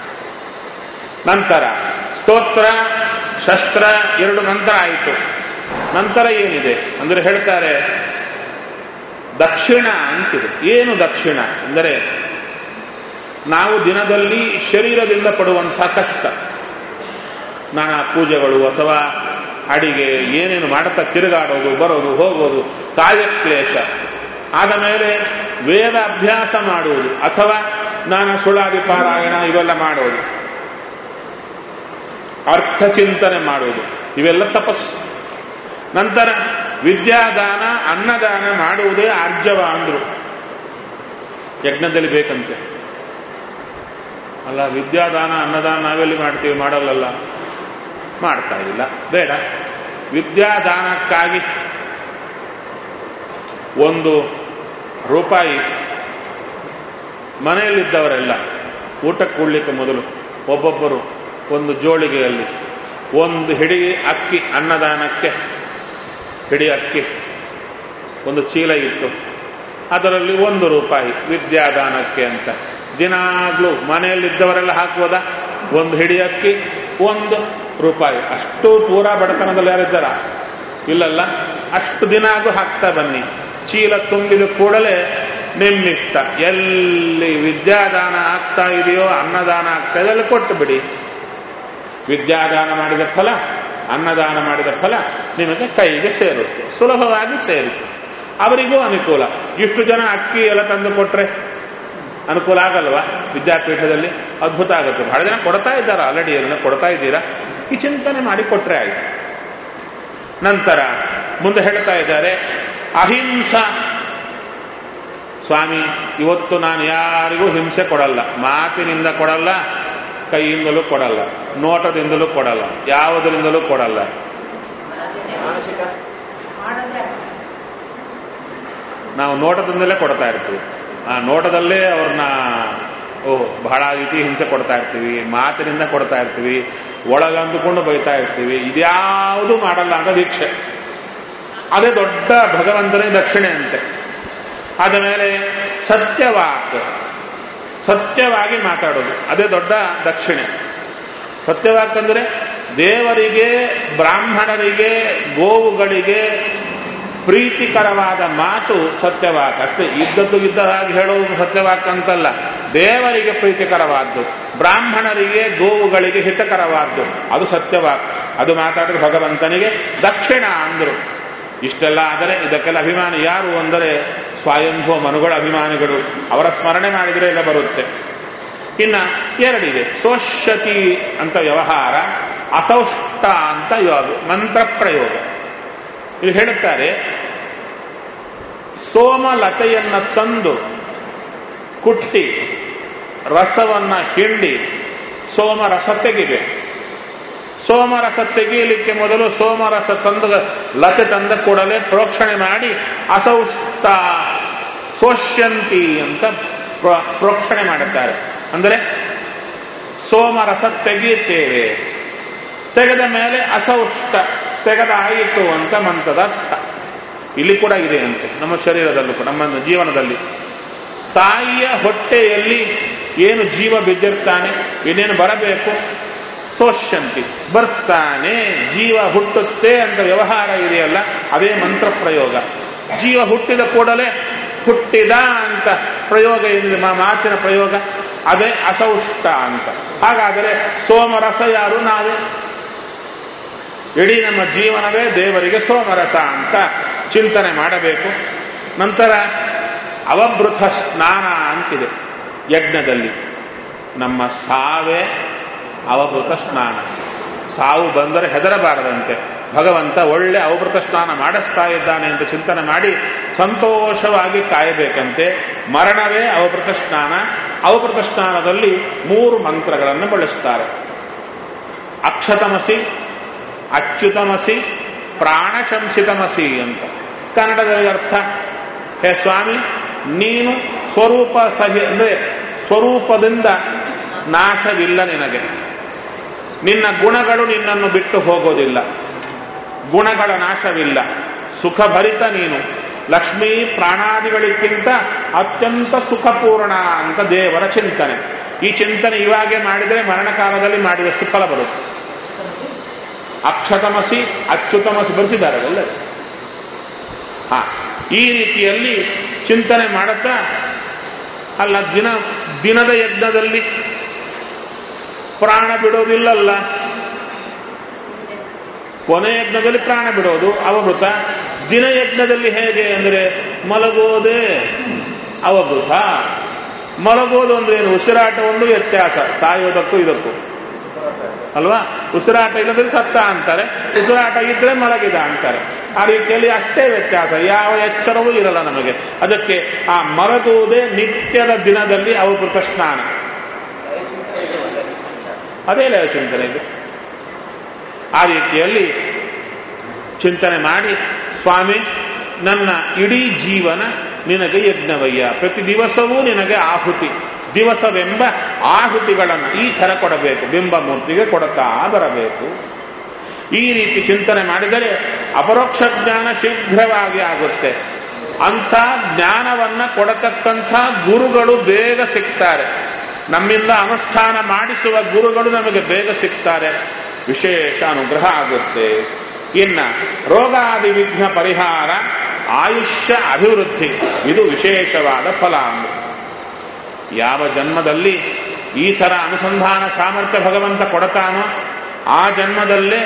ನಂತರ ಸ್ತೋತ್ರ ಶಸ್ತ್ರ ಎರಡು ನಂತರ ಆಯಿತು ನಂತರ ಏನಿದೆ ಅಂದ್ರೆ ಹೇಳ್ತಾರೆ ದಕ್ಷಿಣ ಅಂತಿದೆ ಏನು ದಕ್ಷಿಣ ಅಂದರೆ ನಾವು ದಿನದಲ್ಲಿ ಶರೀರದಿಂದ ಪಡುವಂತಹ ಕಷ್ಟ ನಾನಾ ಪೂಜೆಗಳು ಅಥವಾ ಅಡಿಗೆ ಏನೇನು ಮಾಡುತ್ತಾ ತಿರುಗಾಡೋದು ಬರೋದು ಹೋಗೋದು ಕಾಯಕ್ಲೇಶ ಆದ ಮೇಲೆ ವೇದ ಅಭ್ಯಾಸ ಮಾಡುವುದು ಅಥವಾ ನಾನಾ ಸುಳಾದಿ ಪಾರಾಯಣ ಇವೆಲ್ಲ ಮಾಡೋದು ಅರ್ಥ ಚಿಂತನೆ ಮಾಡುವುದು ಇವೆಲ್ಲ ತಪಸ್ಸು ನಂತರ ವಿದ್ಯಾದಾನ ಅನ್ನದಾನ ಮಾಡುವುದೇ ಆರ್ಜವ ಅಂದ್ರು ಯಜ್ಞದಲ್ಲಿ ಬೇಕಂತೆ ಅಲ್ಲ ವಿದ್ಯಾದಾನ ಅನ್ನದಾನ ನಾವೆಲ್ಲಿ ಮಾಡ್ತೀವಿ ಮಾಡಲ್ಲಲ್ಲ ಮಾಡ್ತಾ ಇಲ್ಲ ಬೇಡ ವಿದ್ಯಾದಾನಕ್ಕಾಗಿ ಒಂದು ರೂಪಾಯಿ ಮನೆಯಲ್ಲಿದ್ದವರೆಲ್ಲ ಊಟಕ್ಕೆ ಕೂಡ್ಲಿಕ್ಕೆ ಮೊದಲು ಒಬ್ಬೊಬ್ಬರು ಒಂದು ಜೋಳಿಗೆಯಲ್ಲಿ ಒಂದು ಹಿಡಿ ಅಕ್ಕಿ ಅನ್ನದಾನಕ್ಕೆ ಹಿಡಿ ಅಕ್ಕಿ ಒಂದು ಚೀಲ ಇಟ್ಟು ಅದರಲ್ಲಿ ಒಂದು ರೂಪಾಯಿ ವಿದ್ಯಾದಾನಕ್ಕೆ ಅಂತ ದಿನಾಗ್ಲೂ ಮನೆಯಲ್ಲಿದ್ದವರೆಲ್ಲ ಹಾಕುವುದ ಒಂದು ಹಿಡಿ ಅಕ್ಕಿ ಒಂದು ರೂಪಾಯಿ ಅಷ್ಟು ಪೂರಾ ಬಡತನದಲ್ಲಿ ಯಾರಿದ್ದಾರ ಇಲ್ಲಲ್ಲ ಅಷ್ಟು ದಿನ ಆಗು ಹಾಕ್ತಾ ಬನ್ನಿ ಚೀಲ ತುಂಬಿದ ಕೂಡಲೇ ನಿಮ್ಮಿಷ್ಟ ಎಲ್ಲಿ ವಿದ್ಯಾದಾನ ಆಗ್ತಾ ಇದೆಯೋ ಅನ್ನದಾನ ಆಗ್ತಾ ಇದೆ ಅಲ್ಲಿ ಕೊಟ್ಟು ಬಿಡಿ ವಿದ್ಯಾದಾನ ಮಾಡಿದ ಫಲ ಅನ್ನದಾನ ಮಾಡಿದ ಫಲ ನಿಮಗೆ ಕೈಗೆ ಸೇರುತ್ತೆ ಸುಲಭವಾಗಿ ಸೇರುತ್ತೆ ಅವರಿಗೂ ಅನುಕೂಲ ಇಷ್ಟು ಜನ ಅಕ್ಕಿ ಎಲ್ಲ ತಂದು ಕೊಟ್ರೆ ಅನುಕೂಲ ಆಗಲ್ವಾ ವಿದ್ಯಾಪೀಠದಲ್ಲಿ ಅದ್ಭುತ ಆಗುತ್ತೆ ಬಹಳ ಜನ ಕೊಡ್ತಾ ಇದ್ದಾರೆ ಆಲ್ರೆಡಿ ಏನನ್ನ ಕೊಡ್ತಾ ಇದ್ದೀರಾ ಈ ಚಿಂತನೆ ಮಾಡಿ ಕೊಟ್ರೆ ಆಯ್ತು ನಂತರ ಮುಂದೆ ಹೇಳ್ತಾ ಇದ್ದಾರೆ ಅಹಿಂಸ ಸ್ವಾಮಿ ಇವತ್ತು ನಾನು ಯಾರಿಗೂ ಹಿಂಸೆ ಕೊಡಲ್ಲ ಮಾತಿನಿಂದ ಕೊಡಲ್ಲ ಕೈಯಿಂದಲೂ ಕೊಡಲ್ಲ ನೋಟದಿಂದಲೂ ಕೊಡಲ್ಲ ಯಾವುದರಿಂದಲೂ ಕೊಡಲ್ಲ ಮಾನಸಿಕ ಮಾಡೋದೇ ನಾವು ನೋಟದಿಂದಲೇ ಕೊಡ್ತಾ ಇರ್ತೀವಿ ಆ ನೋಟದಲ್ಲೇ ಅವ್ರನ್ನ ಓ ಬಹಳ ರೀತಿ ಹಿಂಸೆ ಕೊಡ್ತಾ ಇರ್ತೀವಿ ಮಾತಿನಿಂದ ಕೊಡ್ತಾ ಇರ್ತೀವಿ ಒಳಗಂದುಕೊಂಡು ಬೈತಾ ಇರ್ತೀವಿ ಇದ್ಯಾವುದು ಮಾಡಲ್ಲ ಅಂತ ದೀಕ್ಷೆ ಅದೇ ದೊಡ್ಡ ಭಗವಂತನೇ ದಕ್ಷಿಣೆ ಅಂತೆ ಆದ ಮೇಲೆ ಸತ್ಯವಾಕ್ ಸತ್ಯವಾಗಿ ಮಾತಾಡೋದು ಅದೇ ದೊಡ್ಡ ದಕ್ಷಿಣೆ ಸತ್ಯವಾಕ್ ಅಂದ್ರೆ ದೇವರಿಗೆ ಬ್ರಾಹ್ಮಣರಿಗೆ ಗೋವುಗಳಿಗೆ ಪ್ರೀತಿಕರವಾದ ಮಾತು ಸತ್ಯವಾಕ್ ಅಷ್ಟೇ ಇದ್ದದ್ದು ಇದ್ದ ಹಾಗೆ ಹೇಳೋದು ಸತ್ಯವಾಕ್ ಅಂತಲ್ಲ ದೇವರಿಗೆ ಪ್ರೀತಿಕರವಾದ್ದು ಬ್ರಾಹ್ಮಣರಿಗೆ ಗೋವುಗಳಿಗೆ ಹಿತಕರವಾದ್ದು ಅದು ಸತ್ಯವಾಕ್ ಅದು ಮಾತಾಡಿದ್ರೆ ಭಗವಂತನಿಗೆ ದಕ್ಷಿಣ ಅಂದ್ರು ಇಷ್ಟೆಲ್ಲ ಆದರೆ ಇದಕ್ಕೆಲ್ಲ ಅಭಿಮಾನಿ ಯಾರು ಅಂದರೆ ಸ್ವಯಂಭವ ಮನುಗಳ ಅಭಿಮಾನಿಗಳು ಅವರ ಸ್ಮರಣೆ ಮಾಡಿದರೆ ಎಲ್ಲ ಬರುತ್ತೆ ಇನ್ನ ಎರಡಿದೆ ಸೋಷ್ಯತಿ ಅಂತ ವ್ಯವಹಾರ ಅಸೌಷ್ಟ ಅಂತ ಯೋಗ ಮಂತ್ರ ಪ್ರಯೋಗ ಇಲ್ಲಿ ಹೇಳುತ್ತಾರೆ ಸೋಮಲತೆಯನ್ನ ತಂದು ಕುಟ್ಟಿ ರಸವನ್ನ ಹಿಂಡಿ ಸೋಮರಸ ತೆಗಿದೆ ಸೋಮರಸ ತೆಗೆಯಲಿಕ್ಕೆ ಮೊದಲು ಸೋಮರಸ ತಂದ ಲತೆ ತಂದ ಕೂಡಲೇ ಪ್ರೋಕ್ಷಣೆ ಮಾಡಿ ಅಸೌಷ್ಟ ಸೋಷ್ಯಂತಿ ಅಂತ ಪ್ರ- ಪ್ರೋಕ್ಷಣೆ ಮಾಡುತ್ತಾರೆ ಅಂದರೆ ಸೋಮರಸ ತೆಗೆಯುತ್ತೇವೆ ತೆಗೆದ ಮೇಲೆ ಅಸೌಷ್ಟ ತೆಗೆದಾಯಿತು ಅಂತ ಮಂತ್ರದ ಅರ್ಥ ಇಲ್ಲಿ ಕೂಡ ಇದೆ ಅಂತೆ ನಮ್ಮ ಶರೀರದಲ್ಲೂ ಕೂಡ ನಮ್ಮ ಜೀವನದಲ್ಲಿ ತಾಯಿಯ ಹೊಟ್ಟೆಯಲ್ಲಿ ಏನು ಜೀವ ಬಿದ್ದಿರ್ತಾನೆ ಇನ್ನೇನು ಬರಬೇಕು ಸೋಷ್ಯಂತಿ ಬರ್ತಾನೆ ಜೀವ ಹುಟ್ಟುತ್ತೆ ಅಂತ ವ್ಯವಹಾರ ಇದೆಯಲ್ಲ ಅದೇ ಮಂತ್ರ ಪ್ರಯೋಗ ಜೀವ ಹುಟ್ಟಿದ ಕೂಡಲೇ ಹುಟ್ಟಿದ ಅಂತ ಪ್ರಯೋಗ ಏನಿದೆ ಮಾ- ಮಾತಿನ ಪ್ರಯೋಗ ಅದೇ ಅಸೌಷ್ಟ ಅಂತ ಹಾಗಾದರೆ ಸೋಮರಸ ಯಾರು ನಾವೇ ಇಡೀ ನಮ್ಮ ಜೀವನವೇ ದೇವರಿಗೆ ಸೋಮರಸ ಅಂತ ಚಿಂತನೆ ಮಾಡಬೇಕು ನಂತರ ಅವಭೃತ ಸ್ನಾನ ಅಂತಿದೆ ಯಜ್ಞದಲ್ಲಿ ನಮ್ಮ ಸಾವೇ ಅವಭೃತ ಸ್ನಾನ ಸಾವು ಬಂದರೆ ಹೆದರಬಾರದಂತೆ ಭಗವಂತ ಒಳ್ಳೆ ಅವಭೃತ ಸ್ನಾನ ಮಾಡಿಸ್ತಾ ಇದ್ದಾನೆ ಅಂತ ಚಿಂತನೆ ಮಾಡಿ ಸಂತೋಷವಾಗಿ ಕಾಯಬೇಕಂತೆ ಮರಣವೇ ಅವಭೃತ ಸ್ನಾನ ಅವಭೃತ ಸ್ನಾನದಲ್ಲಿ ಮೂರು ಮಂತ್ರಗಳನ್ನು ಬಳಸ್ತಾರೆ ಅಕ್ಷತಮಸಿ ಅಚ್ಯುತಮಸಿ ಪ್ರಾಣಶಂಸಿತಮಸಿ ಅಂತ ಕನ್ನಡದಲ್ಲಿ ಅರ್ಥ ಹೇ ಸ್ವಾಮಿ ನೀನು ಸ್ವರೂಪ ಸಹಿ ಅಂದ್ರೆ ಸ್ವರೂಪದಿಂದ ನಾಶವಿಲ್ಲ ನಿನಗೆ ನಿನ್ನ ಗುಣಗಳು ನಿನ್ನನ್ನು ಬಿಟ್ಟು ಹೋಗೋದಿಲ್ಲ ಗುಣಗಳ ನಾಶವಿಲ್ಲ ಸುಖಭರಿತ ನೀನು ಲಕ್ಷ್ಮೀ ಪ್ರಾಣಾದಿಗಳಿಗಿಂತ ಅತ್ಯಂತ ಸುಖಪೂರ್ಣ ಅಂತ ದೇವರ ಚಿಂತನೆ ಈ ಚಿಂತನೆ ಇವಾಗೆ ಮಾಡಿದರೆ ಮರಣಕಾಲದಲ್ಲಿ ಮಾಡಿದಷ್ಟು ಫಲ ಬರುತ್ತೆ ಅಕ್ಷತಮಸಿ ಅಚ್ಯುತಮಸಿ ಬರೆಸಿದ್ದಾರೆ ಅಲ್ಲ ಹಾ ಈ ರೀತಿಯಲ್ಲಿ ಚಿಂತನೆ ಮಾಡುತ್ತಾ ಅಲ್ಲ ದಿನ ದಿನದ ಯಜ್ಞದಲ್ಲಿ ಪ್ರಾಣ ಬಿಡೋದಿಲ್ಲಲ್ಲ ಕೊನೆ ಯಜ್ಞದಲ್ಲಿ ಪ್ರಾಣ ಬಿಡೋದು ಅವಭೃತ ದಿನ ಯಜ್ಞದಲ್ಲಿ ಹೇಗೆ ಅಂದರೆ ಮಲಗೋದೇ ಅವಭೃತ ಮಲಗೋದು ಅಂದ್ರೆ ಏನು ಉಸಿರಾಟ ಒಂದು ವ್ಯತ್ಯಾಸ ಸಾಯೋದಕ್ಕೂ ಇದಕ್ಕೂ ಅಲ್ವಾ ಉಸಿರಾಟ ಇಲ್ಲದ್ರೆ ಸತ್ತ ಅಂತಾರೆ ಉಸಿರಾಟ ಇದ್ರೆ ಮಲಗಿದ ಅಂತಾರೆ ಆ ರೀತಿಯಲ್ಲಿ ಅಷ್ಟೇ ವ್ಯತ್ಯಾಸ ಯಾವ ಎಚ್ಚರವೂ ಇರಲ್ಲ ನಮಗೆ ಅದಕ್ಕೆ ಆ ಮಲಗುವುದೇ ನಿತ್ಯದ ದಿನದಲ್ಲಿ ಅವಭೃತ ಸ್ನಾನ ಚಿಂತನೆ ಇದು ಒಳ್ಳೆ ಅದೇ ಲಯ ಚಿಂತನೆ ಇದು ಆ ರೀತಿಯಲ್ಲಿ ಚಿಂತನೆ ಮಾಡಿ ಸ್ವಾಮಿ ನನ್ನ ಇಡೀ ಜೀವನ ನಿನಗೆ ಯಜ್ಞವಯ್ಯ ಪ್ರತಿ ದಿವಸವೂ ನಿನಗೆ ಆಹುತಿ ದಿವಸವೆಂಬ ಆಹುತಿಗಳನ್ನು ಈ ಥರ ಕೊಡಬೇಕು ಬಿಂಬ ಮೂರ್ತಿಗೆ ಕೊಡುತ್ತಾ ಬರಬೇಕು ಈ ರೀತಿ ಚಿಂತನೆ ಮಾಡಿದರೆ ಅಪರೋಕ್ಷ ಜ್ಞಾನ ಶೀಘ್ರವಾಗಿ ಆಗುತ್ತೆ ಅಂಥ ಜ್ಞಾನವನ್ನ ಕೊಡತಕ್ಕಂಥ ಗುರುಗಳು ಬೇಗ ಸಿಗ್ತಾರೆ ನಮ್ಮಿಂದ ಅನುಷ್ಠಾನ ಮಾಡಿಸುವ ಗುರುಗಳು ನಮಗೆ ಬೇಗ ಸಿಗ್ತಾರೆ ವಿಶೇಷ ಅನುಗ್ರಹ ಆಗುತ್ತೆ ಇನ್ನ ರೋಗಾದಿ ವಿಘ್ನ ಪರಿಹಾರ ಆಯುಷ್ಯ ಅಭಿವೃದ್ಧಿ ಇದು ವಿಶೇಷವಾದ ಫಲ ಅಂದ್ರು. ಯಾವ ಜನ್ಮದಲ್ಲಿ ಈ ತರ ಅನುಸಂಧಾನ ಸಾಮರ್ಥ್ಯ ಭಗವಂತ ಕೊಡತಾನೋ ಆ ಜನ್ಮದಲ್ಲೇ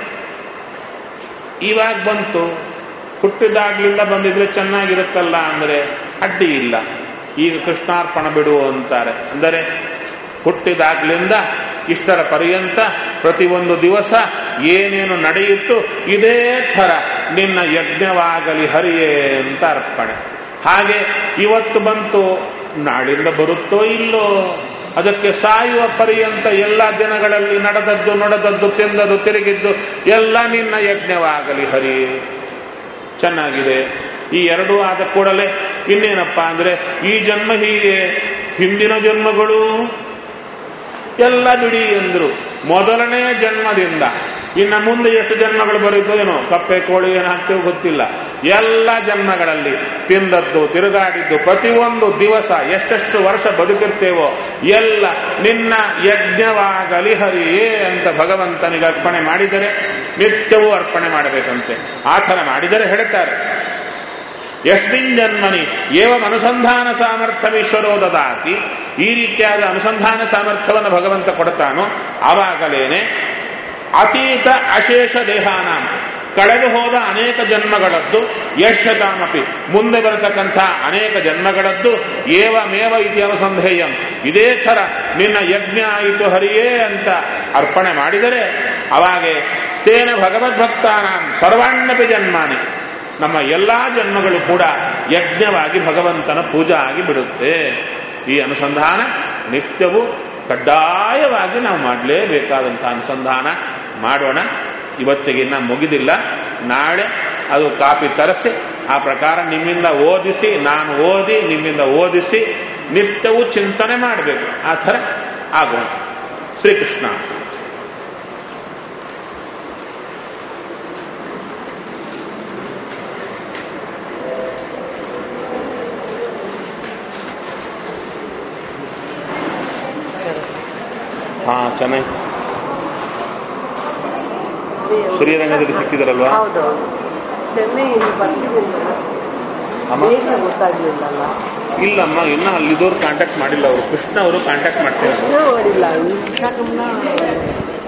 ಇವಾಗ ಬಂತು ಹುಟ್ಟಿದಾಗ್ಲಿಂದ ಬಂದಿದ್ರೆ ಚೆನ್ನಾಗಿರುತ್ತಲ್ಲ ಅಂದ್ರೆ ಅಡ್ಡಿ ಇಲ್ಲ ಈಗ ಕೃಷ್ಣಾರ್ಪಣ ಬಿಡು ಅಂತಾರೆ ಅಂದರೆ ಹುಟ್ಟಿದಾಗ್ಲಿಂದ ಇಷ್ಟರ ಪರ್ಯಂತ ಪ್ರತಿಯೊಂದು ದಿವಸ ಏನೇನು ನಡೆಯಿತು ಇದೇ ಥರ ನಿನ್ನ ಯಜ್ಞವಾಗಲಿ ಹರಿಯೇ ಅಂತ ಅರ್ಪಣೆ ಹಾಗೆ ಇವತ್ತು ಬಂತು ನಾಳಿಂದ ಬರುತ್ತೋ ಇಲ್ಲೋ ಅದಕ್ಕೆ ಸಾಯುವ ಪರ್ಯಂತ ಎಲ್ಲ ದಿನಗಳಲ್ಲಿ ನಡೆದದ್ದು ನಡೆದದ್ದು ತಿಂದದ್ದು ತಿರುಗಿದ್ದು ಎಲ್ಲ ನಿನ್ನ ಯಜ್ಞವಾಗಲಿ ಹರಿ ಚೆನ್ನಾಗಿದೆ ಈ ಎರಡೂ ಆದ ಕೂಡಲೇ ಇನ್ನೇನಪ್ಪ ಅಂದ್ರೆ ಈ ಜನ್ಮ ಹೀಗೆ ಹಿಂದಿನ ಜನ್ಮಗಳು ಎಲ್ಲ ಬಿಡಿ ಎಂದ್ರು ಮೊದಲನೇ ಜನ್ಮದಿಂದ ಇನ್ನು ಮುಂದೆ ಎಷ್ಟು ಜನ್ಮಗಳು ಬರೀತೋ ಏನೋ ಕಪ್ಪೆ ಕೋಳಿ ಏನು ಹಾಕ್ತೇವೆ ಗೊತ್ತಿಲ್ಲ ಎಲ್ಲ ಜನ್ಮಗಳಲ್ಲಿ ತಿಂದದ್ದು ತಿರುಗಾಡಿದ್ದು ಪ್ರತಿಯೊಂದು ದಿವಸ ಎಷ್ಟೆಷ್ಟು ವರ್ಷ ಬದುಕಿರ್ತೇವೋ ಎಲ್ಲ ನಿನ್ನ ಯಜ್ಞವಾಗಲಿ ಹರಿಯೇ ಅಂತ ಭಗವಂತನಿಗೆ ಅರ್ಪಣೆ ಮಾಡಿದರೆ ನಿತ್ಯವೂ ಅರ್ಪಣೆ ಮಾಡಬೇಕಂತೆ ಆ ಥರ ಮಾಡಿದರೆ ಹೇಳ್ತಾರೆ ಯಸ್ಮಿನ್ ಜನ್ಮನಿ ಏವಂ ಅನುಸಂಧಾನ ಸಾಮರ್ಥ್ಯಮೀಶ್ವರೋ ದದಾತಿ ಈ ರೀತಿಯಾದ ಅನುಸಂಧಾನ ಸಾಮರ್ಥ್ಯವನ್ನು ಭಗವಂತ ಕೊಡ್ತಾನೋ ಆವಾಗಲೇನೆ ಅತೀತ ಅಶೇಷ ದೇಹಾನಾಂ ಕಳೆದು ಹೋದ ಅನೇಕ ಜನ್ಮಗಳದ್ದು ಯಶತಾಮಪಿ ಮುಂದೆ ಬರತಕ್ಕಂಥ ಅನೇಕ ಜನ್ಮಗಳದ್ದು ಏವಮೇವ ಇತಿ ಅನುಸಂಧೇಯಂ ಇದೇ ಥರ ನಿನ್ನ ಯಜ್ಞ ಆಯಿತು ಹರಿಯೇ ಅಂತ ಅರ್ಪಣೆ ಮಾಡಿದರೆ ಅವಾಗೆ ತೇನ ಭಗವದ್ಭಕ್ತಾನಾಂ ಸರ್ವಾಣ್ಣಪಿ ಜನ್ಮಾನಿ ನಮ್ಮ ಎಲ್ಲಾ ಜನ್ಮಗಳು ಕೂಡ ಯಜ್ಞವಾಗಿ ಭಗವಂತನ ಪೂಜಾ ಆಗಿ ಬಿಡುತ್ತೆ ಈ ಅನುಸಂಧಾನ ನಿತ್ಯವೂ ಕಡ್ಡಾಯವಾಗಿ ನಾವು ಮಾಡಲೇಬೇಕಾದಂಥ ಅನುಸಂಧಾನ ಮಾಡೋಣ ಇವತ್ತಿಗೆ ಇನ್ನ ಮುಗಿದಿಲ್ಲ ನಾಳೆ ಅದು ಕಾಪಿ ತರಿಸಿ ಆ ಪ್ರಕಾರ ನಿಮ್ಮಿಂದ ಓದಿಸಿ ನಾನು ಓದಿ ನಿಮ್ಮಿಂದ ಓದಿಸಿ ನಿತ್ಯವೂ ಚಿಂತನೆ ಮಾಡಬೇಕು ಆ ಥರ ಆಗೋಣ ಶ್ರೀಕೃಷ್ಣ ಹಾ ಚೆನ್ನಾಗಿ ಶ್ರೀರಂಗದಲ್ಲಿ ಸಿಕ್ಕಿದ್ರಲ್ವಾ ಹೌದೌದು ಚೆನ್ನೈಯಿಂದ ಬರ್ತಿದ್ದಿಲ್ಲ ಅಮ್ಮ ಬೇಗ ಗೊತ್ತಾಗ್ಲಿಲ್ಲಲ್ಲ ಇಲ್ಲಮ್ಮ ಇನ್ನ ಅಲ್ಲಿದವ್ರು ಕಾಂಟ್ಯಾಕ್ಟ್ ಮಾಡಿಲ್ಲ ಅವರು ಕೃಷ್ಣ ಅವರು ಕಾಂಟ್ಯಾಕ್ಟ್ ಮಾಡ್ತಾರೆ ಕೃಷ್ಣ ಮಾಡಿಲ್ಲ ವಿಶಾಖಮ್ನ